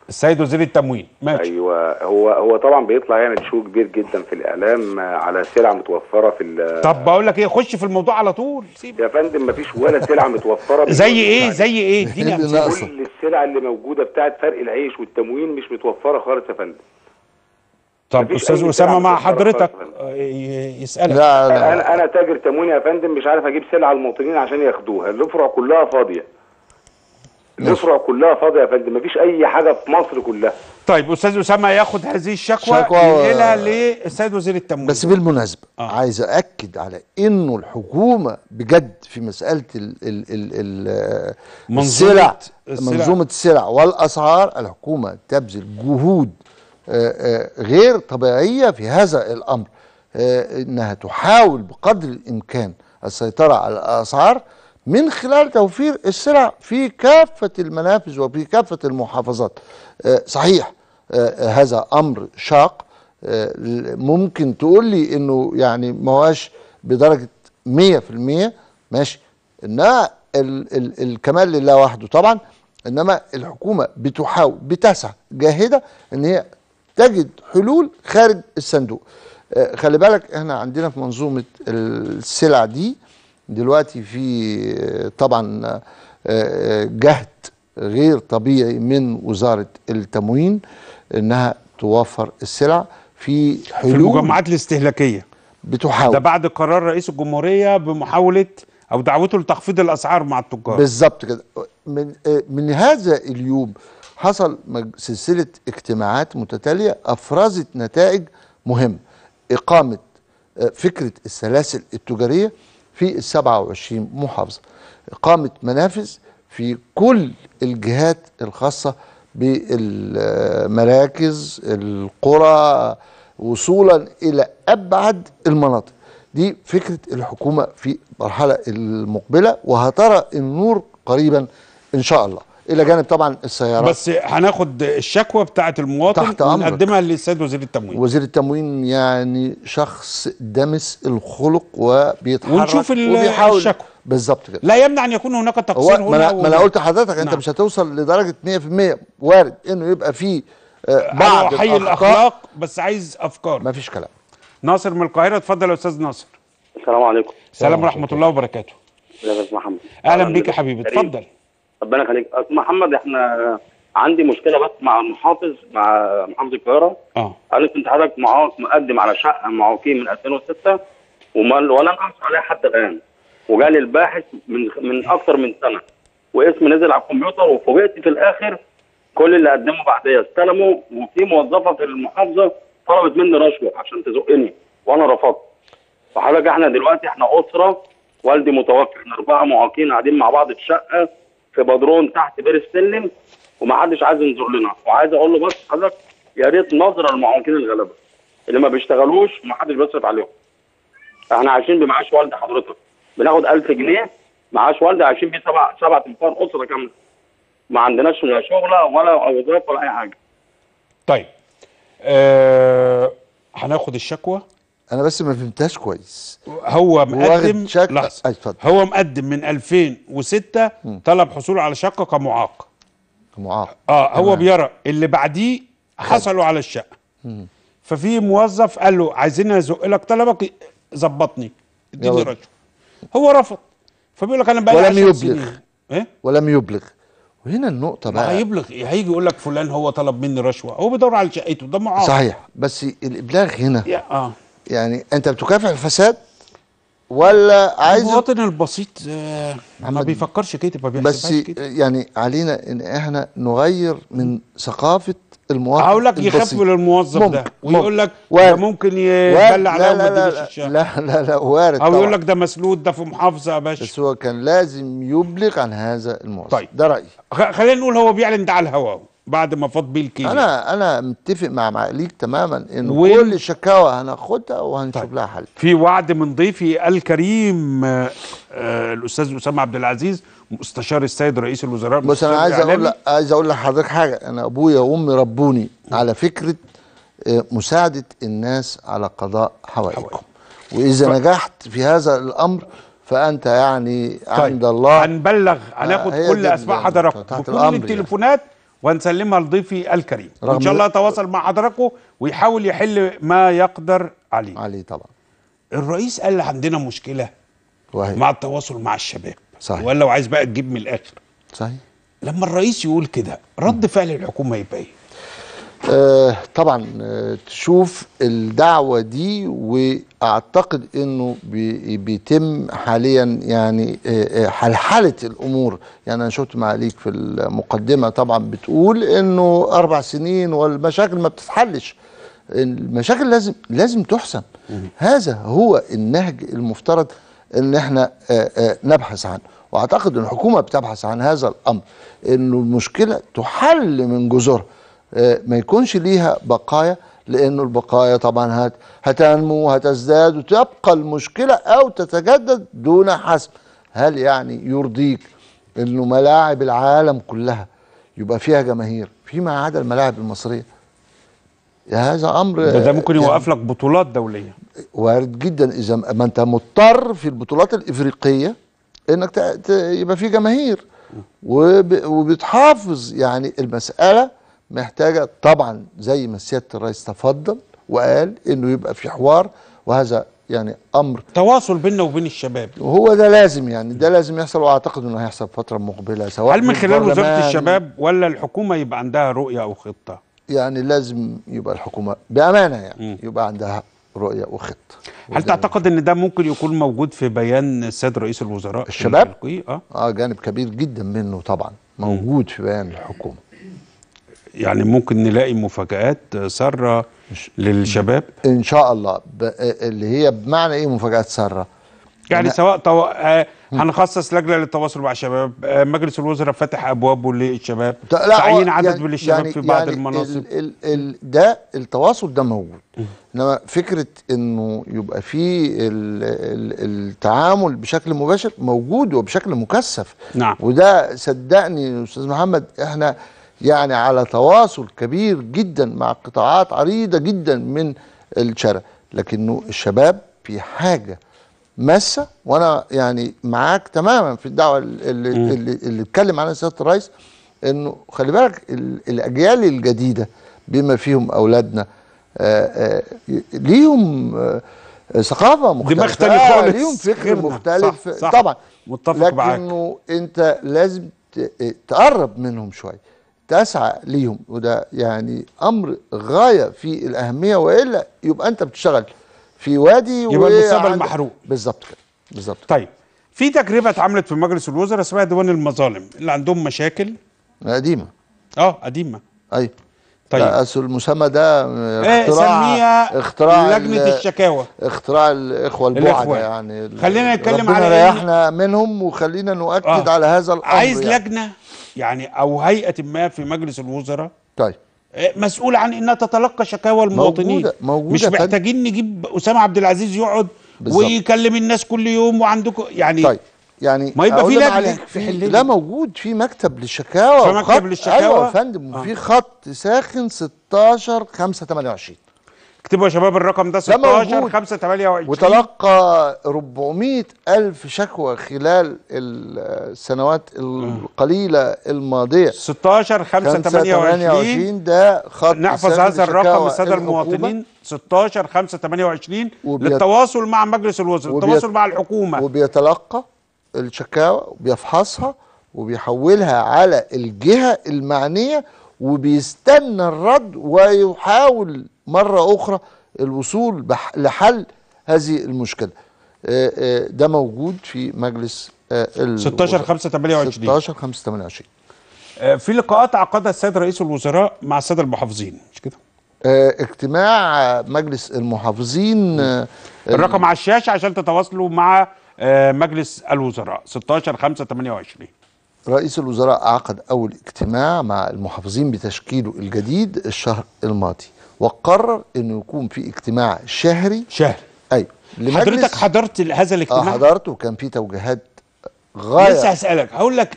السيد وزير التموين ماشي ايوه هو هو طبعا بيطلع يعني شو كبير جدا في الاعلام على سلع متوفره في ال- طب بقول لك ايه خش في الموضوع على طول سيب يا فندم مفيش ولا سلعه متوفره زي ايه زي ايه اديني اللي أمثلة. ناقصه كل السلع اللي موجوده بتاعت فرق العيش والتموين مش متوفره خالص يا فندم طب مفيش استاذ أي اسامه سلعة مع متوفرة حضرتك خالص. آه، ي- يسالك لا لا انا انا تاجر تموين يا فندم مش عارف اجيب سلعه المواطنين عشان ياخدوها الافرع كلها فاضيه الافرع كلها فاضيه يا فندم مفيش اي حاجه في مصر كلها طيب استاذ اسامه ياخد هذه الشكوى شكوى- ينقلها للسيد وزير التموين بس بالمناسبة آه. آه. عايز أأكد على إنه الحكومة بجد في مسألة ال ال ال ال منظومة السلع السلع. منظومة السلع والأسعار الحكومة تبذل جهود آه، آه، غير طبيعية في هذا الأمر آه، إنها تحاول بقدر الإمكان السيطرة على الأسعار من خلال توفير السلع في كافة المنافذ وفي كافة المحافظات آه، صحيح آه، هذا أمر شاق آه، ممكن تقول لي انه يعني ما هواش بدرجه 100% ماشي انما ال ال الكمال لله وحده طبعا انما الحكومه بتحاول بتسعى جاهده ان هي تجد حلول خارج الصندوق آه، خلي بالك احنا عندنا في منظومه السلع دي دلوقتي في آه، طبعا آه، آه، جهد غير طبيعي من وزاره التموين انها توفر السلع في في حلول المجمعات الاستهلاكيه بتحاول ده بعد قرار رئيس الجمهوريه بمحاوله او دعوته لتخفيض الاسعار مع التجار بالظبط كده من آه، من هذا اليوم حصل مج- سلسله اجتماعات متتاليه افرزت نتائج مهمه اقامه آه، فكره السلاسل التجاريه في ال 27 محافظه اقامه منافذ في كل الجهات الخاصه بالمراكز القرى وصولا الى ابعد المناطق دي فكره الحكومه في المرحله المقبله وهترى النور قريبا ان شاء الله الى جانب طبعا السيارات بس هناخد الشكوى بتاعه المواطن تحت أمرك. ونقدمها للسيد وزير التموين وزير التموين يعني شخص دمس الخلق وبيتحرك ونشوف ال- وبيحاول الشكوى. بالظبط كده لا يمنع ان يكون هناك هو تقصير ما هنا انا, ما أنا قلت لحضرتك انت نعم. مش هتوصل لدرجه 100% وارد انه يبقى فيه آه، بعض حي الأخطاء. الاخلاق بس عايز افكار ما فيش كلام ناصر من القاهره اتفضل يا استاذ ناصر السلام عليكم سلام ورحمه الله وبركاته ازيك يا استاذ محمد اهلا بيك يا حبيبي اتفضل ربنا يخليك استاذ محمد احنا عندي مشكله بس مع المحافظ مع محافظ القاهره اه انا كنت حضرتك معاق مقدم على شقه معاقين من 2006 وما ولم احصل عليها حتى الان وجالي الباحث من من اكثر من سنه واسمي نزل على الكمبيوتر وفوجئت في الاخر كل اللي قدموا بعديا استلموا وفي موظفه في المحافظه طلبت مني رشوه عشان تزقني وانا رفضت فحضرتك احنا دلوقتي احنا اسره والدي متوفي احنا اربعه معاقين قاعدين مع بعض في شقه في بدرون تحت بير السلم ومحدش عايز ينظر لنا وعايز اقول له بس حضرتك يا ريت نظره للمعاقين الغلابه اللي ما بيشتغلوش ومحدش بيصرف عليهم احنا عايشين بمعاش والدي حضرتك بناخد 1000 جنيه معاش والدي عايشين بيه سبع سبع تنفار اسره كامله ما عندناش لا شغله ولا وظيفه ولا اي حاجه طيب آه هناخد الشكوى انا بس ما فهمتهاش كويس هو واخد مقدم شكوى- لحظه أي، اتفضل. هو مقدم من 2006 طلب حصول على شقه كمعاق معاق اه هو تمام. بيرى اللي بعديه حصلوا على الشقه ففي موظف قال له عايزين ازق لك طلبك ظبطني اديني يلا. رشوه هو رفض فبيقول لك انا بقى ولم يبلغ ايه ولم يبلغ وهنا النقطه ما بقى هيبلغ هيجي يقول لك فلان هو طلب مني رشوه هو بيدور على شقته ده معاق صحيح بس الابلاغ هنا يا اه يعني انت بتكافح الفساد ولا عايز المواطن البسيط آه ما محمد، بيفكرش كده ما بس بيحسبهاش كده يعني علينا ان احنا نغير من ثقافه المواطن هقول لك البسيط. يخاف من الموظف ده ممكن، ويقول لك وارد. ده ممكن وارد. يتبلى عليا لا وما لا ادينيش لا, الشقه لا لا لا وارد او طبعا يقول لك ده مسلوط ده في محافظه يا باشا بس هو كان لازم يبلغ عن هذا الموظف طيب. ده رايي خ- خلينا نقول هو بيعلن ده على الهواء بعد ما فاض بيه الكيلو انا انا متفق مع معاليك تماما ان وين- كل الشكاوى هناخدها وهنشوف طيب. لها حل في وعد من ضيفي الكريم آه، آه، الاستاذ اسامه عبد العزيز مستشار السيد رئيس الوزراء بص انا مستشار عايز اقول إعلامي. لك عايز اقول لحضرتك حاجه انا ابويا وامي ربوني على فكره آه، مساعده الناس على قضاء حوائجهم واذا نجحت في هذا الامر فانت يعني عند الله هنبلغ هناخد هي كل دي اسماء ال- حضراتكم تحت بكل الأمر يعني. التليفونات ونسلمها لضيفي الكريم رغم ان شاء الله ذلك- يتواصل مع حضراتكم ويحاول يحل ما يقدر عليه عليه طبعا الرئيس قال عندنا مشكله وهي مع التواصل مع الشباب صحيح. ولا لو عايز بقى تجيب من الاخر صحيح لما الرئيس يقول كده رد فعل الحكومه يبقى ايه آه طبعا آه تشوف الدعوة دي واعتقد انه بي بيتم حاليا يعني آه آه، حلحلة الامور يعني انا شفت معاليك في المقدمة طبعا بتقول انه اربع سنين والمشاكل ما بتتحلش المشاكل لازم لازم تحسم هذا هو النهج المفترض ان احنا آه، آه، نبحث عنه واعتقد ان الحكومه بتبحث عن هذا الامر انه المشكله تحل من جذورها آه، ما يكونش ليها بقايا لانه البقايا طبعا هت هتنمو وهتزداد وتبقى المشكله او تتجدد دون حسم هل يعني يرضيك انه ملاعب العالم كلها يبقى فيها جماهير فيما عدا الملاعب المصريه هذا امر ده, ده ممكن يعني يوقف لك بطولات دوليه وارد جدا اذا ما انت مضطر في البطولات الافريقيه انك ت- ت- يبقى في جماهير وب- وبتحافظ يعني المساله محتاجه طبعا زي ما سياده الرئيس تفضل وقال انه يبقى في حوار وهذا يعني امر تواصل بيننا وبين الشباب وهو ده لازم يعني ده لازم يحصل واعتقد انه هيحصل في فتره مقبله سواء هل من خلال وزاره بالبرلمان، الشباب ولا الحكومه يبقى عندها رؤيه او خطه يعني لازم يبقى الحكومه بامانه يعني يبقى عندها رؤيه وخطه هل تعتقد ان ده ممكن يكون موجود في بيان السيد رئيس الوزراء الشباب؟ التلقائي؟ اه اه جانب كبير جدا منه طبعا موجود في بيان الحكومه يعني ممكن نلاقي مفاجآت سارة للشباب ان شاء الله ب... اللي هي بمعنى ايه مفاجات ساره يعني أنا- سواء تو... آه هنخصص لجنه للتواصل مع الشباب آه مجلس الوزراء فتح ابوابه للشباب لا، هو تعيين عدد يعني- من الشباب يعني- في بعض يعني المناصب ال ال ال ده التواصل ده موجود انما فكره انه يبقى في ال ال التعامل بشكل مباشر موجود وبشكل مكثف نعم. وده صدقني يا استاذ محمد احنا يعني على تواصل كبير جدا مع قطاعات عريضه جدا من الشارع لكنه الشباب في حاجه ماسه وانا يعني معاك تماما في الدعوه اللي اللي, اللي اتكلم عنها سياده الرئيس انه خلي بالك ال- الاجيال الجديده بما فيهم اولادنا آه، آه، ليهم آه، ثقافه مختلفه تانية آه، خالص. ليهم فكر غيرنا. مختلف صح، صح. طبعا متفق معاك. لكنه انت لازم ت- تقرب منهم شويه تسعى ليهم وده يعني امر غايه في الاهميه والا يبقى انت بتشتغل في وادي يبقى المستقبل وعند- محروق. بالظبط كده بالظبط طيب في تجربه اتعملت في مجلس الوزراء اسمها ديوان المظالم اللي عندهم مشاكل قديمه اه قديمه ايوه طيب. طيب اصل المسمى ده آه، اختراع سميها اختراع لجنة ال- الشكاوى. اختراع الاخوه البعد الإخوة. يعني ال- خلينا نتكلم ربنا على إيه؟ ريحنا منهم وخلينا نؤكد آه. على هذا الامر عايز يعني. لجنه يعني او هيئه ما في مجلس الوزراء طيب آه، مسؤول عن انها تتلقى شكاوى المواطنين موجودة- موجودة مش يا فندم. محتاجين نجيب اسامه عبد العزيز يقعد بالظبط. ويكلم الناس كل يوم وعندكم يعني طيب يعني ما يبقى أقول في لك لجنة عليك في في حلنا. لا موجود في مكتب للشكاوى في مكتب وخط- للشكاوى؟ ايوه يا فندم آه. وفي خط ساخن 16 5 28 اكتبوا يا شباب الرقم ده ده 16 موجود. 5 28 وتلقى 400 ألف شكوى خلال السنوات القليلة الماضية 16 5 28 28 ده خط نحفظ ساخن هذا الرقم لشكاوى الساده الحكومة. المواطنين 16 5 28 وبيت- للتواصل مع مجلس الوزراء وبيت- التواصل مع الحكومه وبيتلقى الشكاوى وبيفحصها وبيحولها على الجهة المعنية وبيستنى الرد ويحاول مرة أخرى الوصول بح- لحل هذه المشكلة آه، آه، ده موجود في مجلس آه، ال- 16 5 28 16 5 28 آه، في لقاءات عقدها السيد رئيس الوزراء مع الساده المحافظين مش كده آه، اجتماع مجلس المحافظين آه، الرقم على الشاشه عشان تتواصلوا مع آه، مجلس الوزراء 16 5 28 رئيس الوزراء عقد أول اجتماع مع المحافظين بتشكيله الجديد الشهر الماضي وقرر أنه يكون في اجتماع شهري شهر أيوه حضرتك حضرت هذا اه الاجتماع حضرت وكان في توجيهات غاية لسه هسألك هقول لك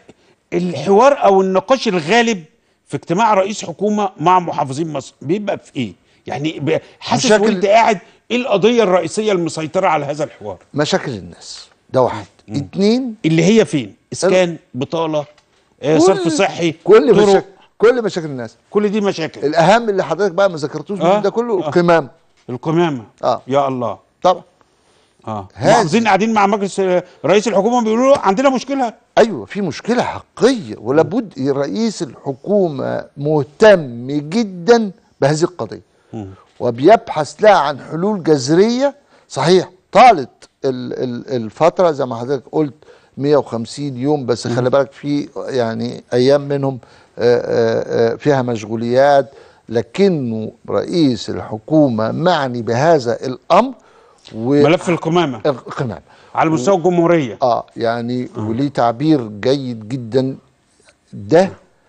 الحوار او النقاش الغالب في اجتماع رئيس حكومة مع محافظين مصر بيبقى في ايه؟ يعني ب- حاسس مشاكل- وانت قاعد ايه القضية الرئيسية المسيطرة على هذا الحوار؟ مشاكل الناس ده واحد اتنين اللي هي فين؟ اسكان، بطالة، آه، كل- صرف صحي، كل طرق مشاكل كل مشاكل الناس كل دي مشاكل الاهم اللي حضرتك بقى ما ذكرتوش آه. من ده كله آه. القمامه القمامه اه يا الله طبعا اه هذه- محافظين قاعدين مع مجلس آه، رئيس الحكومه بيقولوا له عندنا مشكله ايوه في مشكله حقيقيه ولابد رئيس الحكومه مهتم جدا بهذه القضيه وبيبحث لها عن حلول جذريه صحيح طالت ال- ال- الفتره زي ما حضرتك قلت 150 يوم بس خلي بالك في يعني ايام منهم آه، آه، آه، فيها مشغوليات لكنه رئيس الحكومه معني بهذا الامر و ملف القمامه القمامه على مستوى الجمهوريه اه يعني وليه تعبير جيد جدا ده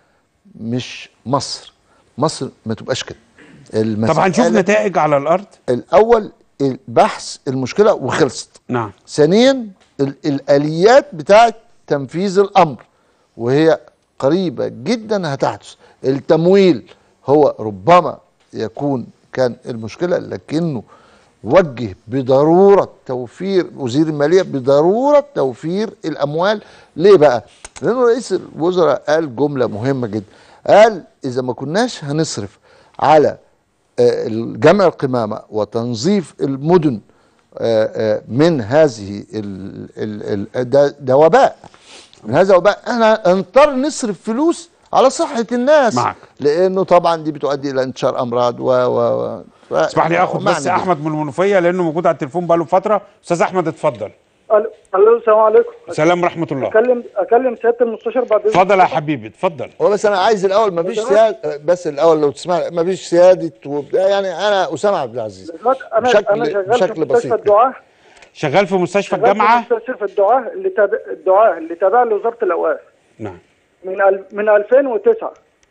مش مصر مصر ما تبقاش كده طب هنشوف المسألة نتائج على الارض الاول البحث المشكله وخلصت نعم ثانيا ال- الاليات بتاعه تنفيذ الامر وهي قريبه جدا هتحدث التمويل هو ربما يكون كان المشكله لكنه وجه بضروره توفير وزير الماليه بضروره توفير الاموال ليه بقى؟ لانه رئيس الوزراء قال جمله مهمه جدا قال اذا ما كناش هنصرف على آه، جمع القمامه وتنظيف المدن آه، آه، من هذه ال ال ال ده, ده وباء من هذا وباء احنا هنضطر نصرف فلوس على صحه الناس معك. لانه طبعا دي بتؤدي الى انتشار امراض و و و ف- اسمح لي اخد معنى بس جدا. احمد من المنوفيه لانه موجود على التليفون بقاله فتره استاذ احمد اتفضل الو الو السلام عليكم سلام ورحمه الله اكلم اكلم سياده المستشار بعد إذنك؟ اتفضل يا حبيبي اتفضل هو بس انا عايز الاول ما فيش سياده بس الاول لو تسمع ما فيش سياده وبتاع يعني انا اسامه عبد العزيز دلوقتي انا بشكل- انا شغال في بشكل مستشفى بسيط كده. الدعاه شغال في مستشفى شغال في الجامعه مستشفى الدعاه اللي تابع الدعاه اللي تابع لوزاره الاوقاف نعم من ال... من 2009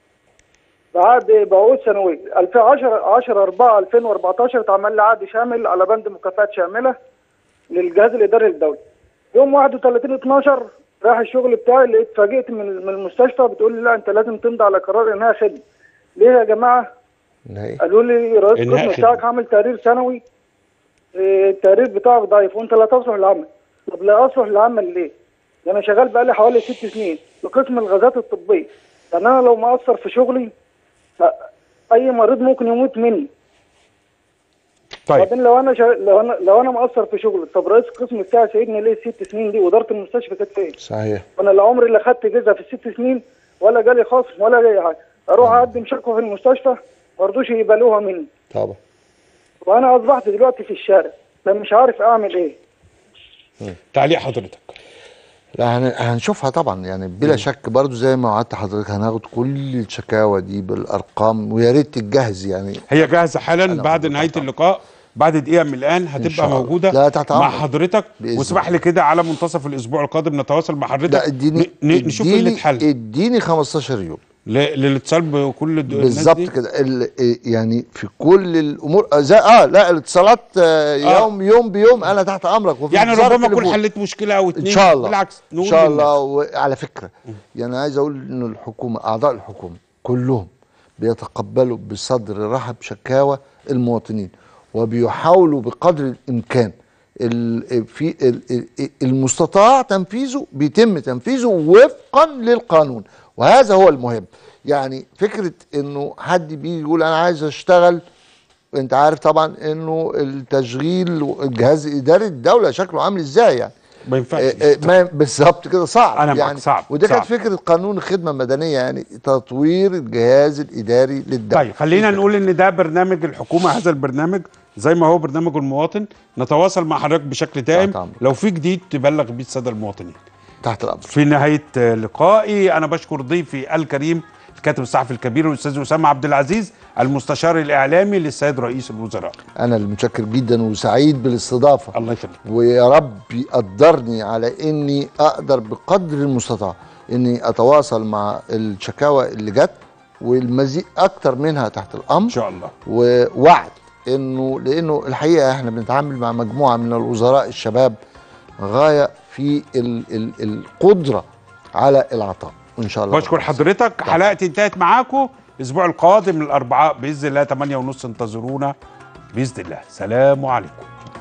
بعد بعقود سنويه 2010 10 4 2014 اتعمل لي عقد شامل على بند مكافآت شامله للجهاز الاداري للدوله يوم 31 12 رايح الشغل بتاعي لقيت اتفاجئت من من المستشفى بتقول لي لا انت لازم تمضي على قرار انهاء خدمه ليه يا جماعه نهائي. قالوا لي رئيس إنهاء القسم خدمة. بتاعك عامل تقرير سنوي إيه، التقرير بتاعك ضعيف وانت لا تصلح للعمل طب لا اصلح للعمل ليه؟ ده انا شغال بقالي حوالي ست سنين في قسم الغازات الطبيه يعني انا لو ما اثر في شغلي ف- اي مريض ممكن يموت مني طيب وبعدين لو انا شا... لو انا لو انا مقصر في شغلي طب رئيس القسم بتاعي سايبني ليه الست سنين دي واداره المستشفى كانت فين؟ صحيح وانا لا عمري اللي خدت جزء في الست سنين ولا جالي خصم ولا جالي حاجه اروح اقدم شكوى في المستشفى ما رضوش يقبلوها مني طبعا وانا اصبحت دلوقتي في الشارع فمش عارف اعمل ايه تعليق حضرتك لا هن- هنشوفها طبعا يعني بلا شك برضو زي ما وعدت حضرتك هناخد كل الشكاوى دي بالارقام ويا ريت تتجهز يعني هي جاهزه حالا بعد نهايه اللقاء بعد دقيقه من الان شاء هتبقى الله. موجوده لا، تحت مع أمرك. حضرتك بإذن واسمح لي كده على منتصف الاسبوع القادم نتواصل مع حضرتك لا اديني ن- ن- نشوف ايه اللي اديني اتحل اديني 15 يوم ل- للاتصال بكل الد- الناس بالظبط دي. كده ال- إيه يعني في كل الامور آه، زي اه لا الاتصالات آه يوم يوم بيوم انا تحت امرك وفي يعني انتظار ربما اكون تليفون. حليت مشكله او اتنين ان شاء الله بالعكس ان نقول شاء للناس. الله وعلى فكره يعني عايز اقول ان الحكومه اعضاء الحكومه كلهم بيتقبلوا بصدر رحب شكاوى المواطنين وبيحاولوا بقدر الامكان ال- في ال- ال- المستطاع تنفيذه بيتم تنفيذه وفقا للقانون وهذا هو المهم يعني فكره انه حد بيجي يقول انا عايز اشتغل انت عارف طبعا انه التشغيل الجهاز الاداري الدوله شكله عامل ازاي يعني ما ينفعش آه، آه، ما بالظبط كده صعب أنا معك، يعني صعب، وده كانت صعب. فكره قانون الخدمه المدنيه يعني تطوير الجهاز الاداري للدوله طيب خلينا نقول ان ده برنامج الحكومه هذا البرنامج زي ما هو برنامج المواطن نتواصل مع حضرتك بشكل دائم تحت أمرك. لو في جديد تبلغ بيه الساده المواطنين تحت الامر في نهايه آه، لقائي انا بشكر ضيفي الكريم الكاتب الصحفي الكبير الاستاذ اسامه عبد العزيز المستشار الاعلامي للسيد رئيس الوزراء انا اللي متشكر جدا وسعيد بالاستضافه الله يخليك ويا رب يقدرني على اني اقدر بقدر المستطاع اني اتواصل مع الشكاوى اللي جت والمزيد اكتر منها تحت الامر ان شاء الله ووعد انه لانه الحقيقه احنا بنتعامل مع مجموعه من الوزراء الشباب غايه في ال ال القدره على العطاء ان شاء الله بشكر حضرتك حلقتي انتهت معاكم الاسبوع القادم الاربعاء باذن الله 8 ونص انتظرونا باذن الله سلام عليكم